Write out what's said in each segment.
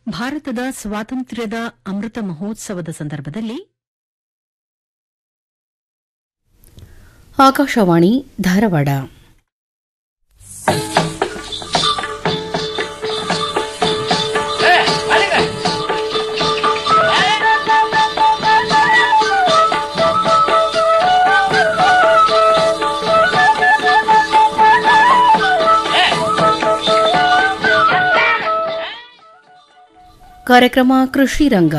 ಭಾರತದ ಸ್ವಾತಂತ್ರ್ಯದ ಅಮೃತ ಮಹೋತ್ಸವದ ಸಂದರ್ಭದಲ್ಲಿ ಆಕಾಶವಾಣಿ ಧಾರವಾಡ ಕಾರ್ಯಕ್ರಮ ಕೃಷಿ ರಂಗ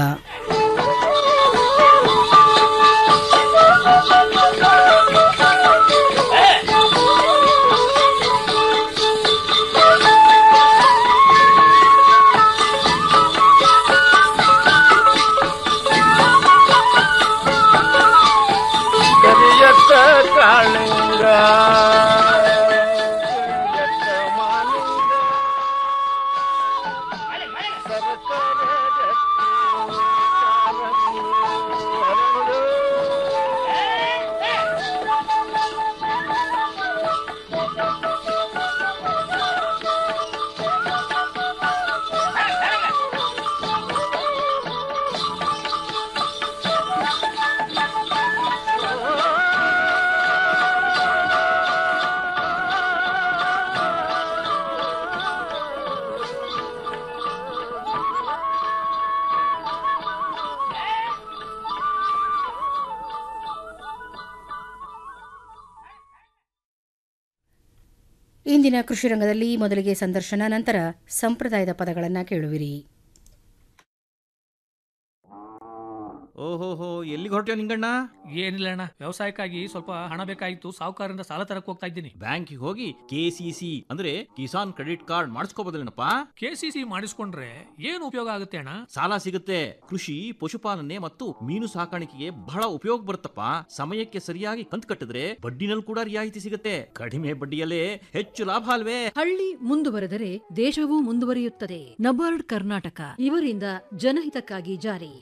ಕರಿಯತ್ತ ಕಾಳಿಂಗ ಕರಿಯತ್ತ ಮಾಲಿಂಗ ಸರಸರ ಗಟ್ಟಿ ಕಾಲಂಗಿ ಹರಳು. ಇಂದಿನ ಕೃಷಿ ರಂಗದಲ್ಲಿ ಮೊದಲಿಗೆ ಸಂದರ್ಶನ ನಂತರ ಸಂಪ್ರದಾಯದ ಪದಗಳನ್ನು ಕೇಳುವಿರಿ ಓಹೋಹೋ ಎಲ್ಲಿಗೆ ಹೊರಟ್ಯೋ ನಿಂಗಣ್ಣ ಏನಿಲ್ಲ ಅಣ್ಣ ವ್ಯವಸಾಯಕ್ಕಾಗಿ ಸ್ವಲ್ಪ ಹಣ ಬೇಕಾಗಿತ್ತು ಸಾಹುಕಾರರಿಂದ ಸಾಲ ತರಕ್ ಹೋಗ್ತಾ ಇದ್ದೀನಿ ಬ್ಯಾಂಕಿಗೆ ಹೋಗಿ ಕೆ ಸಿ ಸಿ ಅಂದ್ರೆ ಕಿಸಾನ್ ಕ್ರೆಡಿಟ್ ಕಾರ್ಡ್ ಮಾಡಿಸ್ಕೋಬೋದಲ್ಲೇನಪ್ಪ ಕೆ ಸಿ ಸಿ ಮಾಡಿಸ್ಕೊಂಡ್ರೆ ಏನು ಉಪಯೋಗ ಆಗುತ್ತೆ ಅಣ್ಣ ಸಾಲ ಸಿಗುತ್ತೆ ಕೃಷಿ ಪಶುಪಾಲನೆ ಮತ್ತು ಮೀನು ಸಾಕಾಣಿಕೆಗೆ ಬಹಳ ಉಪಯೋಗ ಬರುತ್ತಪ್ಪ ಸಮಯಕ್ಕೆ ಸರಿಯಾಗಿ ಕಂತು ಕಟ್ಟಿದ್ರೆ ಬಡ್ಡಿನಲ್ಲಿ ಕೂಡ ರಿಯಾಯಿತಿ ಸಿಗುತ್ತೆ ಕಡಿಮೆ ಬಡ್ಡಿಯಲ್ಲೇ ಹೆಚ್ಚು ಲಾಭ ಅಲ್ವೇ ಹಳ್ಳಿ ಮುಂದುವರೆದರೆ ದೇಶವೂ ಮುಂದುವರಿಯುತ್ತದೆ ನಬಾರ್ಡ್ ಕರ್ನಾಟಕ ಇವರಿಂದ ಜನಹಿತಕ್ಕಾಗಿ ಜಾರಿ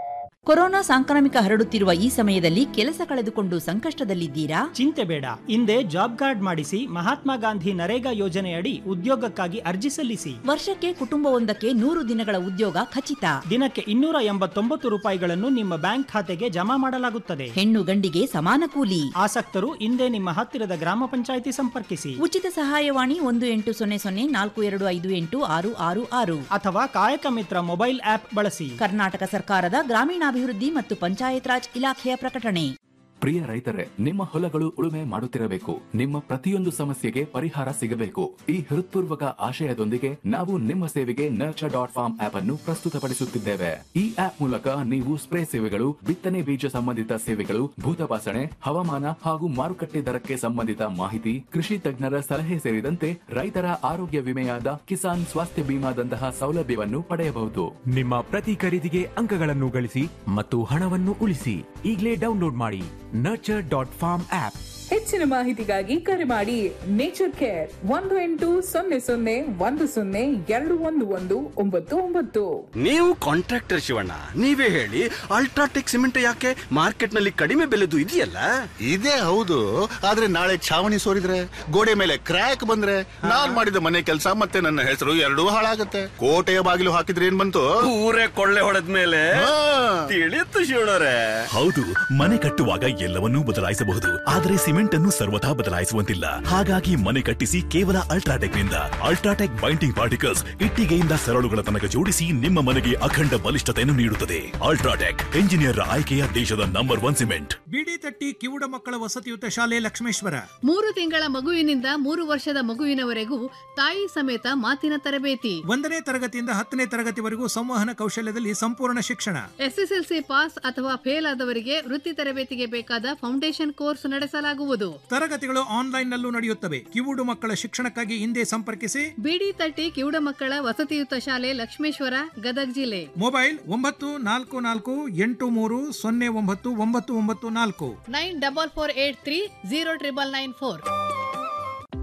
ಕೊರೋನಾ ಸಾಂಕ್ರಾಮಿಕ ಹರಡುತ್ತಿರುವ ಈ ಸಮಯದಲ್ಲಿ ಕೆಲಸ ಕಳೆದುಕೊಂಡು ಸಂಕಷ್ಟದಲ್ಲಿದ್ದೀರಾ ಚಿಂತೆ ಬೇಡ ಹಿಂದೆ ಜಾಬ್ ಕಾರ್ಡ್ ಮಾಡಿಸಿ ಮಹಾತ್ಮ ಗಾಂಧಿ ನರೇಗಾ ಯೋಜನೆಯಡಿ ಉದ್ಯೋಗಕ್ಕಾಗಿ ಅರ್ಜಿ ಸಲ್ಲಿಸಿ ವರ್ಷಕ್ಕೆ ಕುಟುಂಬವೊಂದಕ್ಕೆ ನೂರು ದಿನಗಳ ಉದ್ಯೋಗ ಖಚಿತ ದಿನಕ್ಕೆ ಇನ್ನೂರ ಎಂಬತ್ತೊಂಬತ್ತು ರೂಪಾಯಿಗಳನ್ನು ನಿಮ್ಮ ಬ್ಯಾಂಕ್ ಖಾತೆಗೆ ಜಮಾ ಮಾಡಲಾಗುತ್ತದೆ ಹೆಣ್ಣು ಗಂಡಿಗೆ ಸಮಾನ ಕೂಲಿ ಆಸಕ್ತರು ಹಿಂದೆ ನಿಮ್ಮ ಹತ್ತಿರದ ಗ್ರಾಮ ಪಂಚಾಯಿತಿ ಸಂಪರ್ಕಿಸಿ ಉಚಿತ ಸಹಾಯವಾಣಿ ಒಂದು ಎಂಟು ಸೊನ್ನೆ ಸೊನ್ನೆ ನಾಲ್ಕು ಎರಡು ಐದು ಎಂಟು ಆರು ಆರು ಆರು ಅಥವಾ ಕಾಯಕ ಮಿತ್ರ ಮೊಬೈಲ್ ಆಪ್ ಬಳಸಿ ಕರ್ನಾಟಕ ಸರ್ಕಾರದ ಗ್ರಾಮೀಣಾಭಿವೃದ್ಧಿ ಮತ್ತು ಪಂಚಾಯತ್ ರಾಜ್ ಇಲಾಖೆಯ ಪ್ರಕಟಣೆ ಪ್ರಿಯ ರೈತರೇ ನಿಮ್ಮ ಹೊಲಗಳು ಉಳುಮೆ ಮಾಡುತ್ತಿರಬೇಕು ನಿಮ್ಮ ಪ್ರತಿಯೊಂದು ಸಮಸ್ಯೆಗೆ ಪರಿಹಾರ ಸಿಗಬೇಕು ಈ ಹೃತ್ಪೂರ್ವಕ ಆಶಯದೊಂದಿಗೆ ನಾವು ನಿಮ್ಮ ಸೇವೆಗೆ ನರ್ಚರ್ ಡಾಟ್ ಫಾರ್ಮ್ ಆಪ್ ಅನ್ನು ಪ್ರಸ್ತುತಪಡಿಸುತ್ತಿದ್ದೇವೆ ಈ ಆಪ್ ಮೂಲಕ ನೀವು ಸ್ಪ್ರೇ ಸೇವೆಗಳು ಬಿತ್ತನೆ ಬೀಜ ಸಂಬಂಧಿತ ಸೇವೆಗಳು ಭೂತಪಾಸಣೆ ಹವಾಮಾನ ಹಾಗೂ ಮಾರುಕಟ್ಟೆ ದರಕ್ಕೆ ಸಂಬಂಧಿತ ಮಾಹಿತಿ ಕೃಷಿ ತಜ್ಞರ ಸಲಹೆ ಸೇರಿದಂತೆ ರೈತರ ಆರೋಗ್ಯ ವಿಮೆಯಾದ ಕಿಸಾನ್ ಸ್ವಾಸ್ಥ್ಯ ಬಿಮಾದಂತಹ ಸೌಲಭ್ಯವನ್ನು ಪಡೆಯಬಹುದು ನಿಮ್ಮ ಪ್ರತಿ ಖರೀದಿಗೆ ಅಂಕಗಳನ್ನು ಗಳಿಸಿ ಮತ್ತು ಹಣವನ್ನು ಉಳಿಸಿ ಈಗಲೇ ಡೌನ್ಲೋಡ್ ಮಾಡಿ ನರ್ಚರ್ ಡಾಟ್ ಫಾರ್ಮ್ ಆಪ್ ಹೆಚ್ಚಿನ ಮಾಹಿತಿಗಾಗಿ ಕರೆ ಮಾಡಿ ನೇಚರ್ ಕೇರ್ ಒಂದು ಎಂಟು ಸೊನ್ನೆ ಸೊನ್ನೆ ಒಂದು ಸೊನ್ನೆ ಎರಡು ಒಂದು ಒಂದು ಒಂಬತ್ತು ಒಂಬತ್ತು ನೀವು ಕಾಂಟ್ರಾಕ್ಟರ್ ಶಿವಣ್ಣ ನೀವೇ ಹೇಳಿ ಅಲ್ಟ್ರಾಟೆಕ್ ಸಿಮೆಂಟ್ ಯಾಕೆ ಮಾರ್ಕೆಟ್ ನಲ್ಲಿ ಕಡಿಮೆ ಬೆಲೆದು ಇದೆಯಲ್ಲ ಇದೇ ಹೌದು ಆದ್ರೆ ನಾಳೆ ಛಾವಣಿ ಸೋರಿದ್ರೆ ಗೋಡೆ ಮೇಲೆ ಕ್ರ್ಯಾಕ್ ಬಂದ್ರೆ ನಾನ್ ಮಾಡಿದ ಮನೆ ಕೆಲಸ ಮತ್ತೆ ನನ್ನ ಹೆಸರು ಎರಡೂ ಹಾಳಾಗತ್ತೆ ಕೋಟೆಯ ಬಾಗಿಲು ಹಾಕಿದ್ರೆ ಏನ್ ಬಂತು ಊರೇ ಕೊಳ್ಳೆ ಹೊಡೆದ ಮೇಲೆ ತಿಳಿಯುತ್ತು ಶಿವಣ್ಣರೇ ಹೌದು ಮನೆ ಕಟ್ಟುವಾಗ ಎಲ್ಲವನ್ನೂ ಬದಲಾಯಿಸಬಹುದು ಆದರೆ ಸಿಮೆಂಟ್ ಅನ್ನು ಸರ್ವಥಾ ಬದಲಾಯಿಸುವಂತಿಲ್ಲ ಹಾಗಾಗಿ ಮನೆ ಕಟ್ಟಿಸಿ ಕೇವಲ ಅಲ್ಟ್ರಾಟೆಕ್ ನಿಂದ ಅಲ್ಟ್ರಾಟೆಕ್ ಬೈಂಡಿಂಗ್ ಪಾರ್ಟಿಕಲ್ಸ್ ಇಟ್ಟಿಗೆಯಿಂದ ಸರಳುಗಳ ತನಕ ಜೋಡಿಸಿ ನಿಮ್ಮ ಮನೆಗೆ ಅಖಂಡ ಬಲಿಷ್ಠತೆಯನ್ನು ನೀಡುತ್ತದೆ ಅಲ್ಟ್ರಾಟೆಕ್ ಎಂಜಿನಿಯರ್ ಆಯ್ಕೆಯ ದೇಶದ ನಂಬರ್ ಒನ್ ಸಿಮೆಂಟ್ ಬಿಡಿ ತಟ್ಟಿ ಕಿವುಡ ಮಕ್ಕಳ ವಸತಿಯುತ ಶಾಲೆ ಲಕ್ಷ್ಮೇಶ್ವರ ಮೂರು ತಿಂಗಳ ಮಗುವಿನಿಂದ ಮೂರು ವರ್ಷದ ಮಗುವಿನವರೆಗೂ ತಾಯಿ ಸಮೇತ ಮಾತಿನ ತರಬೇತಿ ಒಂದನೇ ತರಗತಿಯಿಂದ ಹತ್ತನೇ ತರಗತಿವರೆಗೂ ಸಂವಹನ ಕೌಶಲ್ಯದಲ್ಲಿ ಸಂಪೂರ್ಣ ಶಿಕ್ಷಣ ಎಸ್ಎಸ್ಎಲ್ಸಿ ಪಾಸ್ ಅಥವಾ ಫೇಲ್ ಆದವರಿಗೆ ವೃತ್ತಿ ತರಬೇತಿಗೆ ಬೇಕಾದ ಫೌಂಡೇಶನ್ ಕೋರ್ಸ್ ನಡೆಸಲಾಗುವುದು ತರಗತಿಗಳು ಆನ್ಲೈನ್ ನಲ್ಲೂ ನಡೆಯುತ್ತವೆ ಕಿವುಡು ಮಕ್ಕಳ ಶಿಕ್ಷಣಕ್ಕಾಗಿ ಹಿಂದೆ ಸಂಪರ್ಕಿಸಿ ಬಿಡಿ ತಟ್ಟಿ ಕಿವುಡ ಮಕ್ಕಳ ವಸತಿಯುತ ಶಾಲೆ ಲಕ್ಷ್ಮೇಶ್ವರ ಗದಗ ಜಿಲ್ಲೆ ಮೊಬೈಲ್ ಒಂಬತ್ತು ನಾಲ್ಕು ನಾಲ್ಕು ಎಂಟು ಮೂರು ಸೊನ್ನೆ ಒಂಬತ್ತು ಒಂಬತ್ತು ಒಂಬತ್ತು ನಾಲ್ಕು nine double four eight three zero triple nine four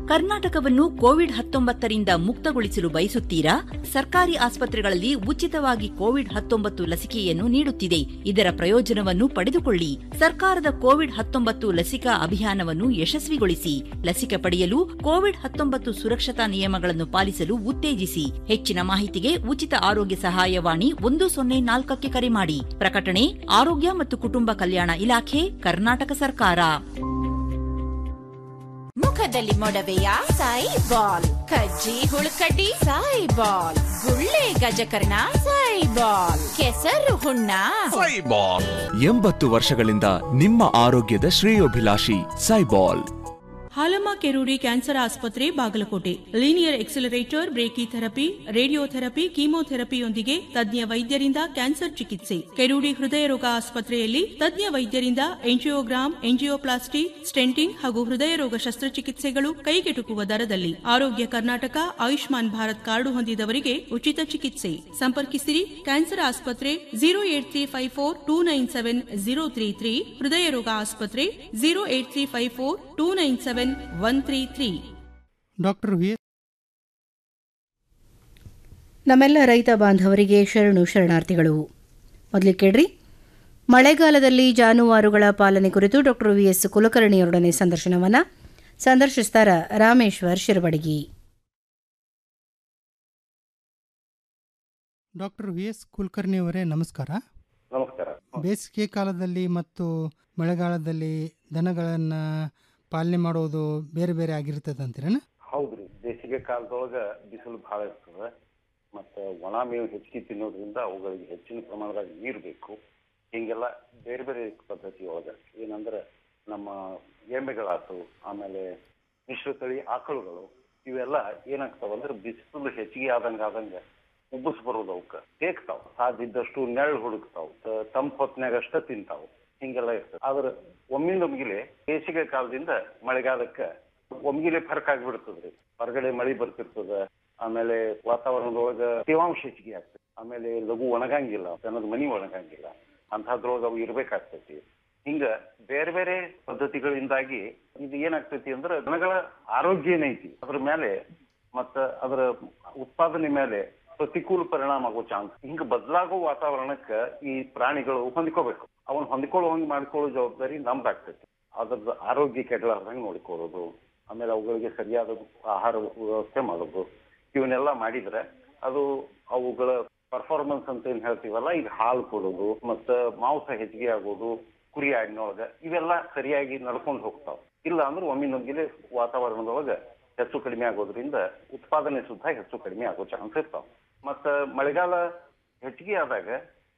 ಕರ್ನಾಟಕವನ್ನು ಕೋವಿಡ್ ಹತ್ತೊಂಬತ್ತರಿಂದ ಮುಕ್ತಗೊಳಿಸಲು ಬಯಸುತ್ತೀರಾ ಸರ್ಕಾರಿ ಆಸ್ಪತ್ರೆಗಳಲ್ಲಿ ಉಚಿತವಾಗಿ ಕೋವಿಡ್ ಹತ್ತೊಂಬತ್ತು ಲಸಿಕೆಯನ್ನು ನೀಡುತ್ತಿದೆ ಇದರ ಪ್ರಯೋಜನವನ್ನು ಪಡೆದುಕೊಳ್ಳಿ ಸರ್ಕಾರದ ಕೋವಿಡ್ ಹತ್ತೊಂಬತ್ತು ಲಸಿಕಾ ಅಭಿಯಾನವನ್ನು ಯಶಸ್ವಿಗೊಳಿಸಿ ಲಸಿಕೆ ಪಡೆಯಲು ಕೋವಿಡ್ ಹತ್ತೊಂಬತ್ತು ಸುರಕ್ಷತಾ ನಿಯಮಗಳನ್ನು ಪಾಲಿಸಲು ಉತ್ತೇಜಿಸಿ ಹೆಚ್ಚಿನ ಮಾಹಿತಿಗೆ ಉಚಿತ ಆರೋಗ್ಯ ಸಹಾಯವಾಣಿ ಒಂದು ಸೊನ್ನೆ ನಾಲ್ಕಕ್ಕೆ ಕರೆ ಮಾಡಿ ಪ್ರಕಟಣೆ ಆರೋಗ್ಯ ಮತ್ತು ಕುಟುಂಬ ಕಲ್ಯಾಣ ಇಲಾಖೆ ಕರ್ನಾಟಕ ಸರ್ಕಾರ ಮುಖದಲ್ಲಿ ಮೊಡವೆಯ ಸಾಯಿ ಬಾಲ್ ಕಜ್ಜಿ ಹುಳುಕಡ್ಡಿ ಸಾಯಿ ಬಾಲ್ ಗುಳ್ಳೆ ಗಜಕರ್ಣ ಸಾಯಿ ಬಾಲ್ ಕೆಸರು ಹುಣ್ಣ ಎಂಬತ್ತು ವರ್ಷಗಳಿಂದ ನಿಮ್ಮ ಆರೋಗ್ಯದ ಶ್ರೇಯೋಭಿಲಾಷಿ ಸೈಬಾಲ್ ಹಾಲಮ್ಮ ಕೆರೂಡಿ ಕ್ಯಾನ್ಸರ್ ಆಸ್ಪತ್ರೆ Bagalkot linear accelerator brachytherapy radiotherapy ಕೀಮೋಥೆರಪಿಯೊಂದಿಗೆ ತಜ್ಞ ವೈದ್ಯರಿಂದ ಕ್ಯಾನ್ಸರ್ ಚಿಕಿತ್ಸೆ ಕೆರೂಡಿ ಹೃದಯ ರೋಗ ಆಸ್ಪತ್ರೆಯಲ್ಲಿ ತಜ್ಞ ವೈದ್ಯರಿಂದ ಎಂಜಿಯೋಗ್ರಾಮ್ ಎಂಜಿಯೋಪ್ಲಾಸ್ಟಿ ಸ್ಟೆಂಟಿಂಗ್ ಹಾಗೂ ಹೃದಯ ರೋಗ ಶಸ್ತ್ರಚಿಕಿತ್ಸೆಗಳು ಕೈಗೆಟುಕುವ ದರದಲ್ಲಿ ಆರೋಗ್ಯ ಕರ್ನಾಟಕ ಆಯುಷ್ಮಾನ್ ಭಾರತ್ ಕಾರ್ಡು ಹೊಂದಿದವರಿಗೆ ಉಚಿತ ಚಿಕಿತ್ಸೆ ಸಂಪರ್ಕಿಸಿರಿ ಕ್ಯಾನ್ಸರ್ ಆಸ್ಪತ್ರೆ zero eight three five four two nine seven zero three three ಹೃದಯ ರೋಗ ಆಸ್ಪತ್ರೆ zero eight three five four two nine seven one three three doctor V ನಮ್ಮೆಲ್ಲ ರೈತ ಬಾಂಧವರಿಗೆ ಶರಣು ಶರಣಾರ್ಥಿಗಳು ಮೊದಲಿಗೆ ಕೇಳ್ರಿ ಮಳೆಗಾಲದಲ್ಲಿ ಜಾನುವಾರುಗಳ ಪಾಲನೆ ಕುರಿತು ಡಾಕ್ಟರ್ ವಿ ಎಸ್ ಕುಲಕರ್ಣಿಯವರೊಡನೆ ಸಂದರ್ಶನವನ್ನ ಸಂದರ್ಶಿಸ್ತಾರ Rameshwar Shirabadagi doctor V S Kulkarni ಅವರೇ ನಮಸ್ಕಾರ ನಮಸ್ಕಾರ ಬೇಸಿಗೆ ಕಾಲದಲ್ಲಿ ಮತ್ತು ಮಳೆಗಾಲದಲ್ಲಿ ದನಗಳನ್ನು ಪಾಲನೆ ಮಾಡೋದು ಬೇರೆ ಬೇರೆ ಆಗಿರ್ತದೆ ಅಂತೀರೇನ ಹೌದ್ರಿ ಬೇಸಿಗೆ ಕಾಲದೊಳಗ ಬಿಸಿಲು ಬಹಳ ಇರ್ತದ ಮತ್ತ ಒಣ ಮೇವು ಹೆಚ್ಚಿಗೆ ತಿನ್ನೋದ್ರಿಂದ ಅವುಗಳಿಗೆ ಹೆಚ್ಚಿನ ಪ್ರಮಾಣದಾಗ ನೀರು ಬೇಕು ಹಿಂಗೆಲ್ಲ ಬೇರೆ ಬೇರೆ ಪದ್ಧತಿ ಒಳಗ ಏನಂದ್ರೆ ನಮ್ಮ ಎಮ್ಮೆಗಳಾತು ಆಮೇಲೆ ಮಿಶ್ರತಳಿ ಆಕಳುಗಳು ಇವೆಲ್ಲ ಏನಾಗ್ತಾವ ಅಂದ್ರೆ ಬಿಸಿಲು ಹೆಚ್ಚಿಗೆ ಆದಂಗ ಆದಂಗ ಉಬ್ಬಸ್ ಬರೋದು ಅವಕ್ಕ ತೇಗ್ತಾವ ಸಾಧ್ಯದಷ್ಟು ನೆರಳು ಹುಡುಕ್ತಾವ ತಂಪು ಹೊತ್ನ್ಯಾಗ ಅಷ್ಟ ತಿಂತಾವ ಹಿಂಗೆಲ್ಲ ಇರ್ತದೆ ಆದ್ರೆ ಒಮ್ಮಿಂದ ಒಮ್ಗಿಲೆ ಬೇಸಿಗೆ ಕಾಲದಿಂದ ಮಳೆಗಾಲಕ್ಕ ಒಮ್ಗಿಲೆ ಫರ್ಕ್ ಆಗ್ಬಿಡ್ತದ್ರಿ ಹೊರಗಡೆ ಮಳಿ ಬರ್ತಿರ್ತದ ಆಮೇಲೆ ವಾತಾವರಣದೊಳಗ ತೇವಾಂಶ ಹೆಚ್ಚಿಗೆ ಆಗ್ತದೆ ಆಮೇಲೆ ಲಘು ಒಣಗಂಗಿಲ್ಲ ದನದ ಮನಿ ಒಣಗಂಗಿಲ್ಲ ಅಂತಹದ್ರೊಳಗ ಅವು ಇರ್ಬೇಕಾಗ್ತೈತಿ ಹಿಂಗ ಬೇರೆ ಬೇರೆ ಪದ್ಧತಿಗಳಿಂದಾಗಿ ಇದು ಏನಾಗ್ತೈತಿ ಅಂದ್ರೆ ದನಗಳ ಆರೋಗ್ಯ ಏನೈತಿ ಅದ್ರ ಮೇಲೆ ಮತ್ತ ಅದರ ಉತ್ಪಾದನೆ ಮೇಲೆ ಪ್ರತಿಕೂಲ ಪರಿಣಾಮ ಆಗೋ ಚಾನ್ಸ್ ಹಿಂಗ ಬದಲಾಗೋ ವಾತಾವರಣಕ್ಕ ಈ ಪ್ರಾಣಿಗಳು ಹೊಂದ್ಕೋಬೇಕು ಅವನ್ ಹೊಂದ್ಕೊಳ್ಳೋ ಹಂಗ್ ಮಾಡ್ಕೊಳ್ಳೋ ಜವಾಬ್ದಾರಿ ನಮ್ದಾಗ್ತೈತಿ ಅದ್ರದ್ದು ಆರೋಗ್ಯ ಕೆಡಲಾರ್ದಂಗೆ ನೋಡ್ಕೊಳ್ಳೋದು ಆಮೇಲೆ ಅವುಗಳಿಗೆ ಸರಿಯಾದ ಆಹಾರ ವ್ಯವಸ್ಥೆ ಮಾಡೋದು ಇವನ್ನೆಲ್ಲ ಮಾಡಿದ್ರೆ ಅದು ಅವುಗಳ ಪರ್ಫಾರ್ಮೆನ್ಸ್ ಅಂತ ಏನ್ ಹೇಳ್ತೀವಲ್ಲ ಈಗ ಹಾಲು ಕೊಡೋದು ಮತ್ತ ಮಾಂಸ ಹೆಚ್ಚಿಗೆ ಆಗೋದು ಕುರಿ ಆಡಿನೊಳಗ ಇವೆಲ್ಲ ಸರಿಯಾಗಿ ನಡ್ಕೊಂಡು ಹೋಗ್ತಾವ ಇಲ್ಲ ಅಂದ್ರೆ ಒಮ್ಮಿನೊಮ್ಗಿಲೆ ವಾತಾವರಣದೊಳಗ ಹೆಚ್ಚು ಕಡಿಮೆ ಆಗೋದ್ರಿಂದ ಉತ್ಪಾದನೆ ಸುದ್ದ ಹೆಚ್ಚು ಕಡಿಮೆ ಆಗೋ ಚಾನ್ಸ್ ಇರ್ತಾವ ಮತ್ತ ಮಳೆಗಾಲ ಹೆಚ್ಚಿಗೆ ಆದಾಗ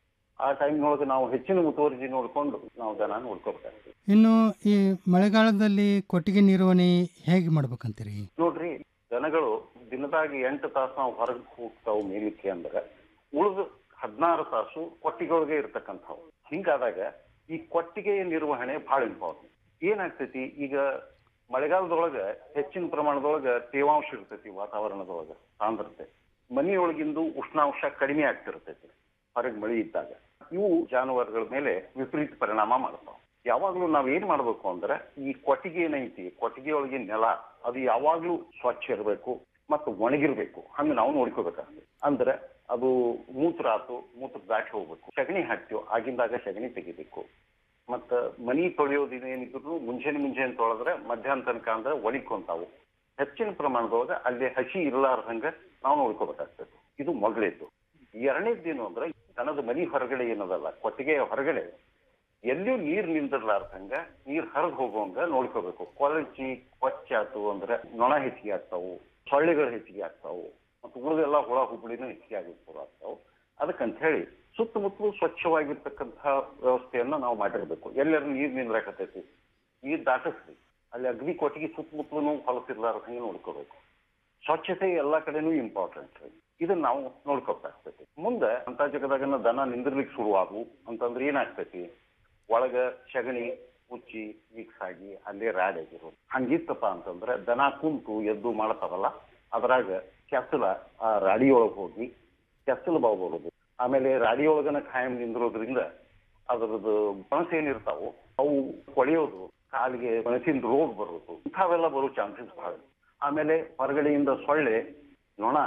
ಆ ಟೈಮ್ನೊಳಗೆ ನಾವು ಹೆಚ್ಚಿನ ಮುತುವರ್ಜಿ ನೋಡ್ಕೊಂಡು ನಾವು ದನ ನೋಡ್ಕೋಬೇಕಾಗ್ತದೆ ಇನ್ನು ಈ ಮಳೆಗಾಲದಲ್ಲಿ ಕೊಟ್ಟಿಗೆ ನಿರ್ವಹಣೆ ಹೇಗೆ ಮಾಡ್ಬೇಕಂತೀರಿ ನೋಡ್ರಿ ದನಗಳು ದಿನದಾಗಿ ಎಂಟು ತಾಸು ನಾವು ಹೊರಗೆ ಹೋಗ್ತಾವು ಮೇಲಿಕ್ಕೆ ಅಂದ್ರೆ ಉಳಿದ ಹದಿನಾರು ತಾಸು ಕೊಟ್ಟಿಗೆಯೊಳಗೆ ಇರ್ತಕ್ಕಂಥವು ಹಿಂಗಾದಾಗ ಈ ಕೊಟ್ಟಿಗೆಯ ನಿರ್ವಹಣೆ ಬಹಳ ಇಂಪಾರ್ಟೆಂಟ್ ಏನಾಗ್ತೈತಿ ಈಗ ಮಳೆಗಾಲದೊಳಗ ಹೆಚ್ಚಿನ ಪ್ರಮಾಣದೊಳಗ ತೇವಾಂಶ ಇರ್ತೈತಿ ವಾತಾವರಣದೊಳಗ ಸಾಂದ್ರತೆ ಮನೆಯೊಳಗಿಂದು ಉಷ್ಣಾಂಶ ಕಡಿಮೆ ಆಗ್ತಿರ್ತೈತಿ ಹೊರಗೆ ಮಳಿ ಇದ್ದಾಗ ಇವು ಜಾನುವಾರುಗಳ ಮೇಲೆ ವಿಪರೀತ ಪರಿಣಾಮ ಮಾಡ್ತಾವ ಯಾವಾಗ್ಲೂ ನಾವ್ ಏನ್ ಮಾಡ್ಬೇಕು ಅಂದ್ರೆ ಈ ಕೊಟ್ಟಿಗೆ ಏನೈತಿ ಕೊಟ್ಟಿಗೆ ಒಳಗಿನ ನೆಲ ಅದು ಯಾವಾಗ್ಲೂ ಸ್ವಚ್ಛ ಇರಬೇಕು ಮತ್ತು ಒಣಗಿರ್ಬೇಕು ಹಂಗ ನಾವು ನೋಡ್ಕೋಬೇಕಾಗ್ತದೆ ಅಂದ್ರೆ ಅದು ಮೂತ್ರ ಆತು ಮೂತ್ರ ದಾಟಿ ಹೋಗ್ಬೇಕು ಸಗಣಿ ಹಾಕ್ತಿವ್ ಆಗಿಂದಾಗ ಸಗಣಿ ತೆಗಿಬೇಕು ಮತ್ತ ಮನಿ ತೊಳೆಯೋದಿನ ಏನಿದ್ರು ಮುಂಜಾನೆ ಮುಂಜಾನೆ ತೊಳೆದ್ರೆ ಮಧ್ಯಾಹ್ನ ತನಕ ಅಂದ್ರೆ ಒಣಕೊಂತಾವು ಹೆಚ್ಚಿನ ಪ್ರಮಾಣದೊಳಗ ಅಲ್ಲಿ ಹಸಿ ಇರ್ಲಾರ್ದಂಗ ನಾವು ನೋಡ್ಕೋಬೇಕಾಗ್ತದೆ ಇದು ಮೊದಲೇದು ಎರಡನೇದೇನು ಅಂದ್ರೆ ದನದ ಮನಿ ಹೊರಗಡೆ ಏನದಲ್ಲ ಕೊಟ್ಟಿಗೆಯ ಹೊರಗಡೆ ಎಲ್ಲಿಯೂ ನೀರ್ ನಿಂದಿರ್ಲಾರ್ದಂಗ ನೀರ್ ಹರಿದು ಹೋಗುವಂಗ ನೋಡ್ಕೋಬೇಕು ಕೊಳಚಿ ಕೊಚ್ಚಾತು ಅಂದ್ರೆ ನೊಣ ಹೆಚ್ಚಿಗೆ ಆಗ್ತಾವು ಸೊಳ್ಳೆಗಳು ಹೆಚ್ಚಿಗೆ ಆಗ್ತಾವು ಮತ್ತು ಉಳಿದೆಲ್ಲ ಹುಳ ಹುಬ್ಬಳಿನೂ ಹೆಚ್ಚಿಗೆ ಆಗಿರ್ತಾವ ಆಗ್ತಾವು ಅದಕ್ಕಂತ ಹೇಳಿ ಸುತ್ತಮುತ್ತಲು ಸ್ವಚ್ಛವಾಗಿರ್ತಕ್ಕಂತಹ ವ್ಯವಸ್ಥೆಯನ್ನ ನಾವು ಮಾಡಿರ್ಬೇಕು ಎಲ್ಲರೂ ನೀರ್ ನಿಂದ್ರಾಕತೈತಿ ನೀರ್ ದಾಟಿಸ್ರಿ ಅಲ್ಲಿ ಅಗ್ನಿ ಕೊಟ್ಟಿಗೆ ಸುತ್ತಮುತ್ತಲು ಹೊಲಸಿರ್ಲಾರ್ದಂಗೆ ನೋಡ್ಕೋಬೇಕು ಸ್ವಚ್ಛತೆ ಎಲ್ಲಾ ಕಡೆನೂ ಇಂಪಾರ್ಟೆಂಟ್ ರೀ ಇದನ್ನ ನಾವು ನೋಡ್ಕೋಬೇಕಾಗ್ತೈತಿ ಮುಂದೆ ಅಂತ ಜಗದಾಗನ ದನ ನಿಂದಿರ್ಲಿಕ್ಕೆ ಶುರುವಾಗು ಅಂತಂದ್ರೆ ಏನಾಗ್ತೈತಿ ಒಳಗ ಸಗಣಿ ಉಚ್ಚಿ ಮಿಕ್ಸ್ ಆಗಿ ಅಲ್ಲೇ ರಾಡ್ ಆಗಿರೋದು ಹಂಗಿತ್ತಪ್ಪ ಅಂತಂದ್ರೆ ದನ ಕುಂತು ಎದ್ದು ಮಾಡ್ತಾರಲ್ಲ ಅದ್ರಾಗ ಕೆಸಲ ಆ ರಾಡಿಯೊಳಗೆ ಹೋಗಿ ಕೆಸಲು ಬಾವು ಬರೋದು ಆಮೇಲೆ ರಾಡಿಯೊಳಗನ ಖಾಯಂ ನಿಂದಿರೋದ್ರಿಂದ ಅದ್ರದ್ದು ಬಣಸು ಏನಿರ್ತಾವು ಅವು ಕೊಳೆಯೋದು ಕಾಲಿಗೆ ಬಣಸಿನ ರೋಗ ಬರೋದು ಇಂಥವೆಲ್ಲ ಬರೋ ಚಾನ್ಸಸ್ ಬಹಳ ಆಮೇಲೆ ಹೊರಗಡೆಯಿಂದ ಸೊಳ್ಳೆ ನೊಣ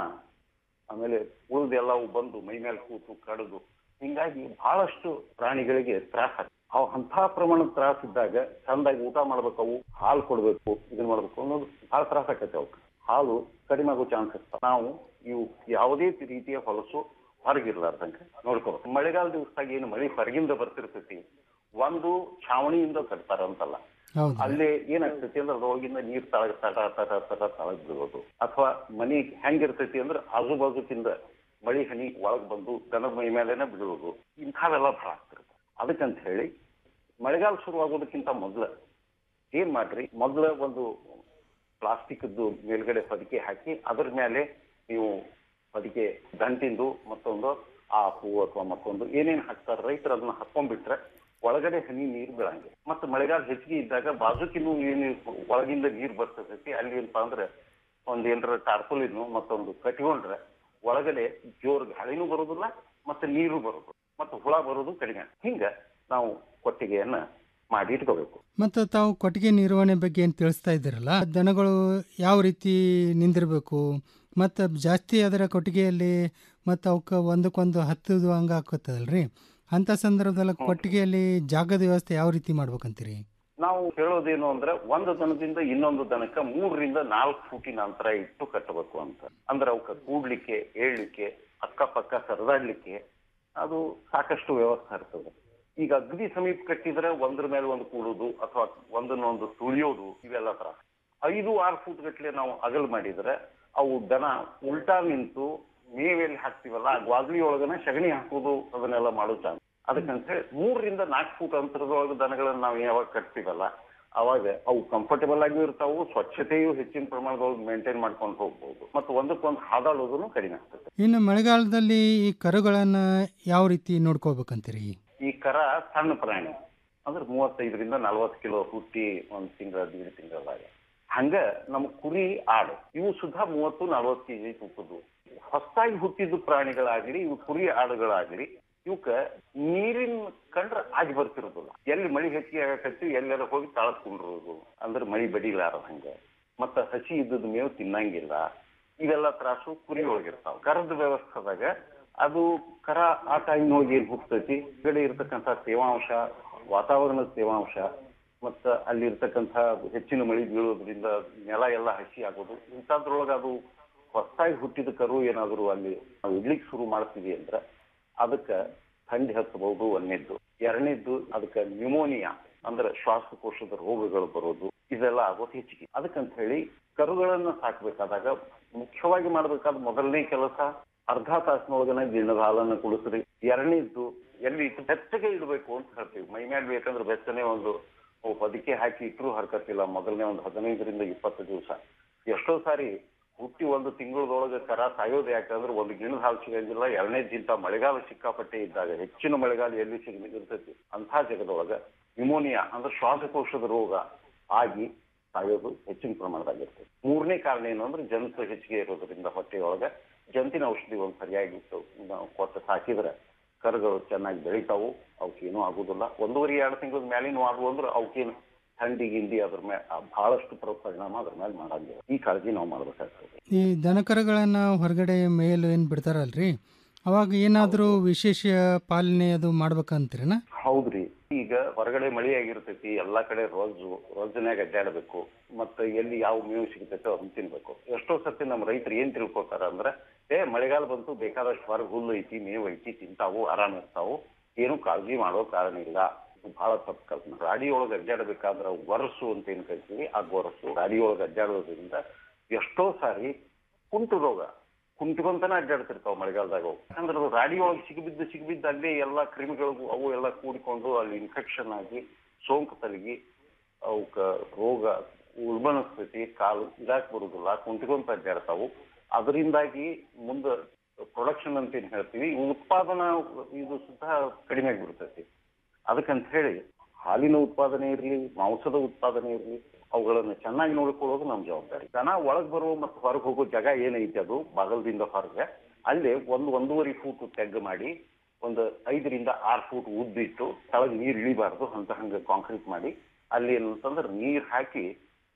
ಆಮೇಲೆ ಉಳಿದೆಲ್ಲವು ಬಂದು ಮೈ ಮೇಲೆ ಕೂತು ಕಡಿದು ಹಿಂಗಾಗಿ ಬಹಳಷ್ಟು ಪ್ರಾಣಿಗಳಿಗೆ ತ್ರಾಸ ಆಗ್ತದೆ ಅವು ಅಂಥ ಪ್ರಮಾಣದ ತ್ರಾಸ ಇದ್ದಾಗ ಚಂದಾಗಿ ಊಟ ಮಾಡ್ಬೇಕು ಅವು ಹಾಲು ಕೊಡ್ಬೇಕು ಇದನ್ನ ಮಾಡ್ಬೇಕು ಅನ್ನೋದು ಬಹಳ ತ್ರಾಸ ಆಕತ್ತೆ ಅವಕ್ಕೆ ಹಾಲು ಕಡಿಮೆ ಆಗೋ ಚಾನ್ಸ್ ಇರ್ತಾವ ನಾವು ಇವು ಯಾವುದೇ ರೀತಿಯ ಹೊಲಸು ಹೊರಗಿರ್ಲಾರ್ದಂಗೆ ನೋಡ್ಕೋಬೇಕು ಮಳೆಗಾಲ ದಿವಸದಾಗ ಏನು ಮಳೆ ಹೊರಗಿಂದ ಬರ್ತಿರ್ತೈತಿ ಒಂದು ಛಾವಣಿಯಿಂದ ಕಟ್ತಾರಂತಲ್ಲ ಹೌದು ಅಲ್ಲಿ ಏನಾಗ್ತೈತಿ ಅಂದ್ರೆ ಅದ್ರೊಳಗಿಂದ ನೀರ್ ತಳಗ ತಟ ತಟ ತಟ ತಳಗ್ ಬೀಳೋದು ಅಥವಾ ಮನಿ ಹೆಂಗಿರ್ತೈತಿ ಅಂದ್ರೆ ಆಜು ಬಾಜುಕಿಂದ ಮಳಿ ಹನಿ ಒಳಗ್ ಬಂದು ದನದ ಮೈ ಮೇಲೆನೆ ಬೀಳೋದು ಇಂಥವೆಲ್ಲ ಬಹಳ ಆಗ್ತಿರುತ್ತೆ ಅದಕ್ಕಂತ ಹೇಳಿ ಮಳೆಗಾಲ ಶುರುವಾಗೋದಕ್ಕಿಂತ ಮೊದ್ಲ ಏನ್ ಮಾಡ್ರಿ ಮೊದ್ಲ ಒಂದು ಪ್ಲಾಸ್ಟಿಕ್ದು ಮೇಲ್ಗಡೆ ಹೊದಿಕೆ ಹಾಕಿ ಅದ್ರ ಮೇಲೆ ನೀವು ಹೊದಿಕೆ ದಂಟಿಂದು ಮತ್ತೊಂದು ಆ ಹೂವು ಅಥವಾ ಮತ್ತೊಂದು ಏನೇನ್ ಹಾಕ್ತಾರೆ ರೈತರು ಅದನ್ನ ಹಾಕೊಂಡ್ಬಿಟ್ರೆ ಒಳಗಡೆ ಹನಿ ನೀರು ಬೀಳಂಗಿಲ್ಲ ಮತ್ತೆ ಮಳೆಗಾಲ ಹೆಚ್ಚಿಗೆ ಇದ್ದಾಗ ಬಾಜುಕಿನ್ನು ಏನು ಒಳಗಿಂದ ನೀರು ಬರ್ತೈತಿ ಅಲ್ಲಿ ಏನಪ್ಪಾ ಅಂದ್ರೆ ಒಂದ್ ಏನಾರ ಟಾರ್ಪುಲಿನ್ನು ಮತ್ತೊಂದು ಕಟ್ಕೊಂಡ್ರೆ ಒಳಗಡೆ ಜೋರ್ ಗಾಳಿನೂ ಬರೋದಿಲ್ಲ ಮತ್ತೆ ನೀರು ಬರೋದು ಮತ್ತೆ ಹುಳ ಬರೋದು ಕಡಿಮೆ ಹಿಂಗ ನಾವು ಕೊಟ್ಟಿಗೆಯನ್ನ ಮಾಡಿ ಇಟ್ಕೋಬೇಕು ಮತ್ತು ತಾವು ಕೊಟ್ಟಿಗೆ ನಿರ್ವಹಣೆ ಬಗ್ಗೆ ಏನು ತಿಳಿಸ್ತಾ ಇದ್ದೀರಲ್ಲ ದನಗಳು ಯಾವ ರೀತಿ ನಿಂದಿರಬೇಕು ಮತ್ತು ಜಾಸ್ತಿ ಅದರ ಕೊಟ್ಟಿಗೆಯಲ್ಲಿ ಮತ್ತು ಅವಕ್ಕೆ ಒಂದಕ್ಕೊಂದು ಹತ್ತದು ಹಂಗೆ ಹಾಕೋತದಲ್ರಿ ಅಂಥ ಸಂದರ್ಭದಲ್ಲಿ ಕೊಟ್ಟಿಗೆಯಲ್ಲಿ ಜಾಗದ ವ್ಯವಸ್ಥೆ ಯಾವ ರೀತಿ ಮಾಡ್ಬೇಕಂತೀರಿ ನಾವು ಹೇಳೋದೇನು ಅಂದ್ರೆ ಒಂದು ದನದಿಂದ ಇನ್ನೊಂದು ದನಕ್ಕ ಮೂರರಿಂದ ನಾಲ್ಕು ಫೂಟಿನ ಅಂತರ ಇಟ್ಟು ಕಟ್ಟಬೇಕು ಅಂತ ಅಂದ್ರೆ ಅವಕ್ಕ ಕೂಡ್ಲಿಕ್ಕೆ ಏಳ್ಲಿಕ್ಕೆ ಅಕ್ಕಪಕ್ಕ ಸರದಾಡ್ಲಿಕ್ಕೆ ಅದು ಸಾಕಷ್ಟು ವ್ಯವಸ್ಥೆ ಇರ್ತದೆ ಈಗ ಅಗ್ದಿ ಸಮೀಪ ಕಟ್ಟಿದ್ರೆ ಒಂದ್ರ ಮೇಲೆ ಒಂದು ಕೂಡುದು ಅಥವಾ ಒಂದನ್ನೊಂದು ತುಳಿಯೋದು ಇವೆಲ್ಲ ತರ ಐದು ಆರು ಫೂಟ್ ಗಟ್ಲೆ ನಾವು ಅಗಲ್ ಮಾಡಿದ್ರೆ ಅವು ದನ ಉಲ್ಟಾ ನಿಂತು ಮೇವೆಲ್ಲಿ ಹಾಕ್ತಿವಲ್ಲ ಆ ಗ್ವಾದ್ಲಿ ಒಳಗನ ಸಗಣಿ ಹಾಕೋದು ಅದನ್ನೆಲ್ಲ ಮಾಡೋ ಚಾನ್ಸ್ ಅದಕ್ಕಂತ ಹೇಳಿ ಮೂರರಿಂದ ನಾಲ್ಕು ಫೂಟ್ ಅಂತರದೊಳಗೆ ದನಗಳನ್ನ ನಾವು ಯಾವಾಗ ಕಟ್ತೀವಲ್ಲ ಅವಾಗ ಅವು ಕಂಫರ್ಟಬಲ್ ಆಗಿಯೂ ಇರ್ತಾವು ಸ್ವಚ್ಛತೆಯು ಹೆಚ್ಚಿನ ಪ್ರಮಾಣದೊಳಗೆ ಮೇಂಟೈನ್ ಮಾಡ್ಕೊಂಡು ಹೋಗ್ಬೋದು ಮತ್ತು ಒಂದಕ್ಕೊಂದು ಹಾದಾಡೋದನ್ನು ಕಡಿಮೆ ಆಗ್ತದೆ ಇನ್ನು ಮಳೆಗಾಲದಲ್ಲಿ ಈ ಕರುಗಳನ್ನು ಯಾವ ರೀತಿ ನೋಡ್ಕೋಬೇಕಂತೀರಿ ಈ ಕರ ಸಣ್ಣ ಪ್ರಾಣಿ ಅಂದ್ರೆ ಮೂವತ್ತೈದರಿಂದ ನಲವತ್ತು ಕಿಲೋ ಹುಟ್ಟಿ ಒಂದ್ ತಿಂಗಳ ದೀಡ್ ತಿಂಗಳದಾಗ ಹಂಗ ನಮ್ಮ ಕುರಿ ಆಡು ಇವು ಸುಧಾ ಮೂವತ್ತು ನಲವತ್ತು ಕೆಜಿ ತೂಕದ್ದು ಹೊಸದಾಗಿ ಹುಟ್ಟಿದ ಪ್ರಾಣಿಗಳಾಗ್ಲಿ ಇವು ಕುರಿ ಆಡುಗಳಾಗ್ಲಿ ಇವಕ್ಕ ನೀರಿನ ಕಂಡ್ರೆ ಆಗಿ ಬರ್ತಿರೋದಿಲ್ಲ ಎಲ್ಲಿ ಮಳಿ ಹೆಚ್ಚಿಗೆ ಆಗಕತ್ತಿ ಎಲ್ಲಾರ ಹೋಗಿ ತಾಳಸ್ಕೊಂಡಿರೋದು ಅಂದ್ರೆ ಮಳಿ ಬಡಿಲಾರ ಹಂಗ ಮತ್ತ ಹಸಿ ಇದ್ದದ ಮೇವು ತಿನ್ನಂಗಿಲ್ಲ ಇವೆಲ್ಲ ತ್ರಾಸು ಕುರಿ ಒಳಗಿರ್ತಾವ ಕರದ ವ್ಯವಸ್ಥೆದಾಗ ಅದು ಕರ ಆ ಟೈಮ್ ಹೋಗಿ ಏನ್ ಹೋಗ್ತೈತಿ ಕಡೆ ಇರ್ತಕ್ಕಂಥ ತೇವಾಂಶ ವಾತಾವರಣದ ತೇವಾಂಶ ಮತ್ತ ಅಲ್ಲಿ ಇರ್ತಕ್ಕಂಥ ಹೆಚ್ಚಿನ ಮಳಿ ಬೀಳೋದ್ರಿಂದ ನೆಲ ಎಲ್ಲ ಹಸಿ ಆಗೋದು ಇಂಥದ್ರೊಳಗೆ ಅದು ಹೊಸದಾಗಿ ಹುಟ್ಟಿದ ಕರು ಏನಾದ್ರು ಅಲ್ಲಿ ನಾವು ಇಡ್ಲಿಕ್ಕೆ ಶುರು ಮಾಡ್ತೀವಿ ಅಂದ್ರೆ ಅದಕ್ಕೆ ಥಂಡಿ ಹತ್ತಬಹುದು ಒಂದನೇದ್ದು ಎರಡನೇದ್ದು ಅದಕ್ಕೆ ನ್ಯೂಮೋನಿಯಾ ಅಂದ್ರೆ ಶ್ವಾಸಕೋಶದ ರೋಗಗಳು ಬರೋದು ಇದೆಲ್ಲ ಆಗೋದು ಹೆಚ್ಚಿಗೆ ಅದಕ್ಕಂತ ಹೇಳಿ ಕರುಗಳನ್ನ ಸಾಕ್ಬೇಕಾದಾಗ ಮುಖ್ಯವಾಗಿ ಮಾಡ್ಬೇಕಾದ ಮೊದಲನೇ ಕೆಲಸ ಅರ್ಧ ತಾಸಿನೊಳಗನ ಗಿಣ್ಣದ ಹಾಲನ್ನು ಕುಡಿಸ್ರಿ ಎರಡನೇದ್ದು ಎಲ್ಲಿ ಇಟ್ಟು ಬೆಚ್ಚಗೆ ಇಡಬೇಕು ಅಂತ ಹೇಳ್ತೀವಿ ಮೈ ಮೇಲೆ ಬೇಕಂದ್ರೆ ಬೆಚ್ಚನೆ ಒಂದು ಹೊದಿಕೆ ಹಾಕಿ ಇಟ್ಟರು ಹರ್ಕತ್ತಿಲ್ಲ ಮೊದಲನೇ ಒಂದು ಹದಿನೈದರಿಂದ ಇಪ್ಪತ್ತು ದಿವಸ ಎಷ್ಟೋ ಸಾರಿ ಹುಟ್ಟಿ ಒಂದು ತಿಂಗಳದೊಳಗೆ ಕರ ಸಾಯೋದು ಯಾಕಂದ್ರೆ ಒಂದು ಗಿಣದ ಹಾಲು ಸಿಗಂಗಿಲ್ಲ ಎರಡನೇದಿಂತ ಮಳೆಗಾಲ ಸಿಕ್ಕಾಪಟ್ಟೆ ಇದ್ದಾಗ ಹೆಚ್ಚಿನ ಮಳೆಗಾಲ ಎಲ್ಲಿ ಸಿಗ ಇರ್ತೈತಿ ಅಂಥ ಜಗದೊಳಗ ನ್ಯೂಮೋನಿಯಾ ಅಂದ್ರೆ ಶ್ವಾಸಕೋಶದ ರೋಗ ಆಗಿ ಸಾಯೋದು ಹೆಚ್ಚಿನ ಪ್ರಮಾಣದಾಗಿರ್ತದೆ ಮೂರನೇ ಕಾರಣ ಏನು ಅಂದ್ರೆ ಜಂತು ಹೆಚ್ಚಿಗೆ ಇರೋದ್ರಿಂದ ಹೊಟ್ಟೆಯೊಳಗೆ ಜಂತಿನ ಔಷಧಿ ಒಂದು ಸರಿಯಾಗಿ ನಾವು ಕೊಟ್ಟು ಸಾಕಿದ್ರೆ ಕರುಗಳು ಚೆನ್ನಾಗಿ ಬೆಳಿತಾವು ಅವಕ್ಕೇನು ಆಗುದಿಲ್ಲ ಒಂದೂವರೆ ಎರಡು ತಿಂಗಳ ಮೇಲಿನ ಆಗುವ ಅಂದ್ರೆ ಅವಕ್ಕೇನು ಥಂಡಿ ಗಿಂಡಿ ಅದ್ರ ಮೇಲೆ ಬಹಳಷ್ಟು ಪ್ರ- ಪರಿಣಾಮ ಅದ್ರ ಮೇಲೆ ಮಾಡಂಗಿಲ್ಲ ಈ ಕಾಳಜಿ ನಾವು ಮಾಡ್ಬೇಕಾಗ್ತದೆ ಈ ದನಕರುಗಳನ್ನು ಹೊರಗಡೆ ಮೇಯಲು ಏನು ಬಿಡ್ತಾರಲ್ರಿ ಅವಾಗ ಏನಾದರೂ ವಿಶೇಷ ಪಾಲನೆ ಅದು ಮಾಡ್ಬೇಕಂತೀರನ ಹೌದ್ರಿ ಈಗ ಹೊರಗಡೆ ಮಳಿ ಆಗಿರ್ತೈತಿ ಎಲ್ಲಾ ಕಡೆ ರೋಜು ರೋಜನ್ಯಾಗ ಅಡ್ಡಾಡಬೇಕು ಮತ್ತೆ ಎಲ್ಲಿ ಯಾವ ಮೇವು ಸಿಗ್ತೈತೋ ಅದನ್ನ ತಿನ್ಬೇಕು ಎಷ್ಟೋ ಸರ್ತಿ ನಮ್ಮ ರೈತರು ಏನ್ ತಿಳ್ಕೊತಾರ ಅಂದ್ರೆ ಏ ಮಳೆಗಾಲ ಬಂತು ಬೇಕಾದಷ್ಟು ಹೊರಗೆ ಹುಲ್ಲು ಐತಿ ಮೇವು ಐತಿ ತಿಂತಾವು ಆರಾಮ ಇರ್ತಾವು ಏನು ಕಾಳಜಿ ಮಾಡೋ ಕಾರಣ ಇಲ್ಲ ಇದು ಬಹಳ ತಪ್ಪು ಕಲ್ಪನೆ ಗಾಡಿ ಒಳಗೆ ಅಡ್ಡಾಡಬೇಕಾದ್ರೆ ಗೊರಸು ಅಂತ ಏನ್ ಕರಿತೀವಿ ಆ ಗೊರಸು ಗಾಡಿ ಒಳಗೆ ಅಡ್ಡಾಡೋದ್ರಿಂದ ಎಷ್ಟೋ ಸಾರಿ ಕುಂಟು ರೋಗ ಕುಂಟ್ಕೊಂತಾನೆ ಅಡ್ಡಾಡ್ತಿರ್ತಾವ ಮಳೆಗಾಲದಾಗ ಅವು ಯಾಕಂದ್ರೆ ಅದು ರಾಡಿ ಒಳಗೆ ಸಿಗಿಬಿದ್ದು ಸಿಗಿಬಿದ್ದು ಅಲ್ಲೇ ಎಲ್ಲಾ ಕ್ರಿಮಿಗಳಿಗೂ ಅವು ಎಲ್ಲ ಕೂಡಿಕೊಂಡು ಅಲ್ಲಿ ಇನ್ಫೆಕ್ಷನ್ ಆಗಿ ಸೋಂಕು ತಲಗಿ ಅವಕ್ಕ ರೋಗ ಉಲ್ಬಣಿಸ್ತೈತಿ ಕಾಲು ಇದಾಕ್ ಬರುದಿಲ್ಲ ಕುಂಟ್ಕೊಂತ ಅಡ್ಡಾಡ್ತಾವು ಅದರಿಂದಾಗಿ ಮುಂದೆ ಪ್ರೊಡಕ್ಷನ್ ಅಂತ ಏನ್ ಹೇಳ್ತೀವಿ ಉತ್ಪಾದನಾ ಇದು ಸುತ್ತ ಕಡಿಮೆ ಆಗಿಬಿಡ್ತೈತಿ ಅದಕ್ಕಂತ ಹೇಳಿ ಹಾಲಿನ ಉತ್ಪಾದನೆ ಇರಲಿ ಮಾಂಸದ ಉತ್ಪಾದನೆ ಇರಲಿ ಅವುಗಳನ್ನು ಚೆನ್ನಾಗಿ ನೋಡಿಕೊಳ್ಳೋದು ನಮ್ಮ ಜವಾಬ್ದಾರಿ ದನ ಒಳಗ್ ಬರುವ ಮತ್ತು ಹೊರಗೆ ಹೋಗೋ ಜಾಗ ಏನೈತಿ ಅದು ಬಾಗಲದಿಂದ ಹೊರಗೆ ಅಲ್ಲೇ ಒಂದು ಒಂದೂವರೆ ಫೂಟ್ ತೆಗ್ಗು ಮಾಡಿ ಒಂದು ಐದರಿಂದ ಆರು ಫೂಟ್ ಉದ್ದಿಟ್ಟು ಕೆಳಗೆ ನೀರು ಇಳಿಬಾರ್ದು ಅಂತ ಹಂಗೆ ಕಾಂಕ್ರೀಟ್ ಮಾಡಿ ಅಲ್ಲಿ ಏನಂತಂದ್ರೆ ನೀರ್ ಹಾಕಿ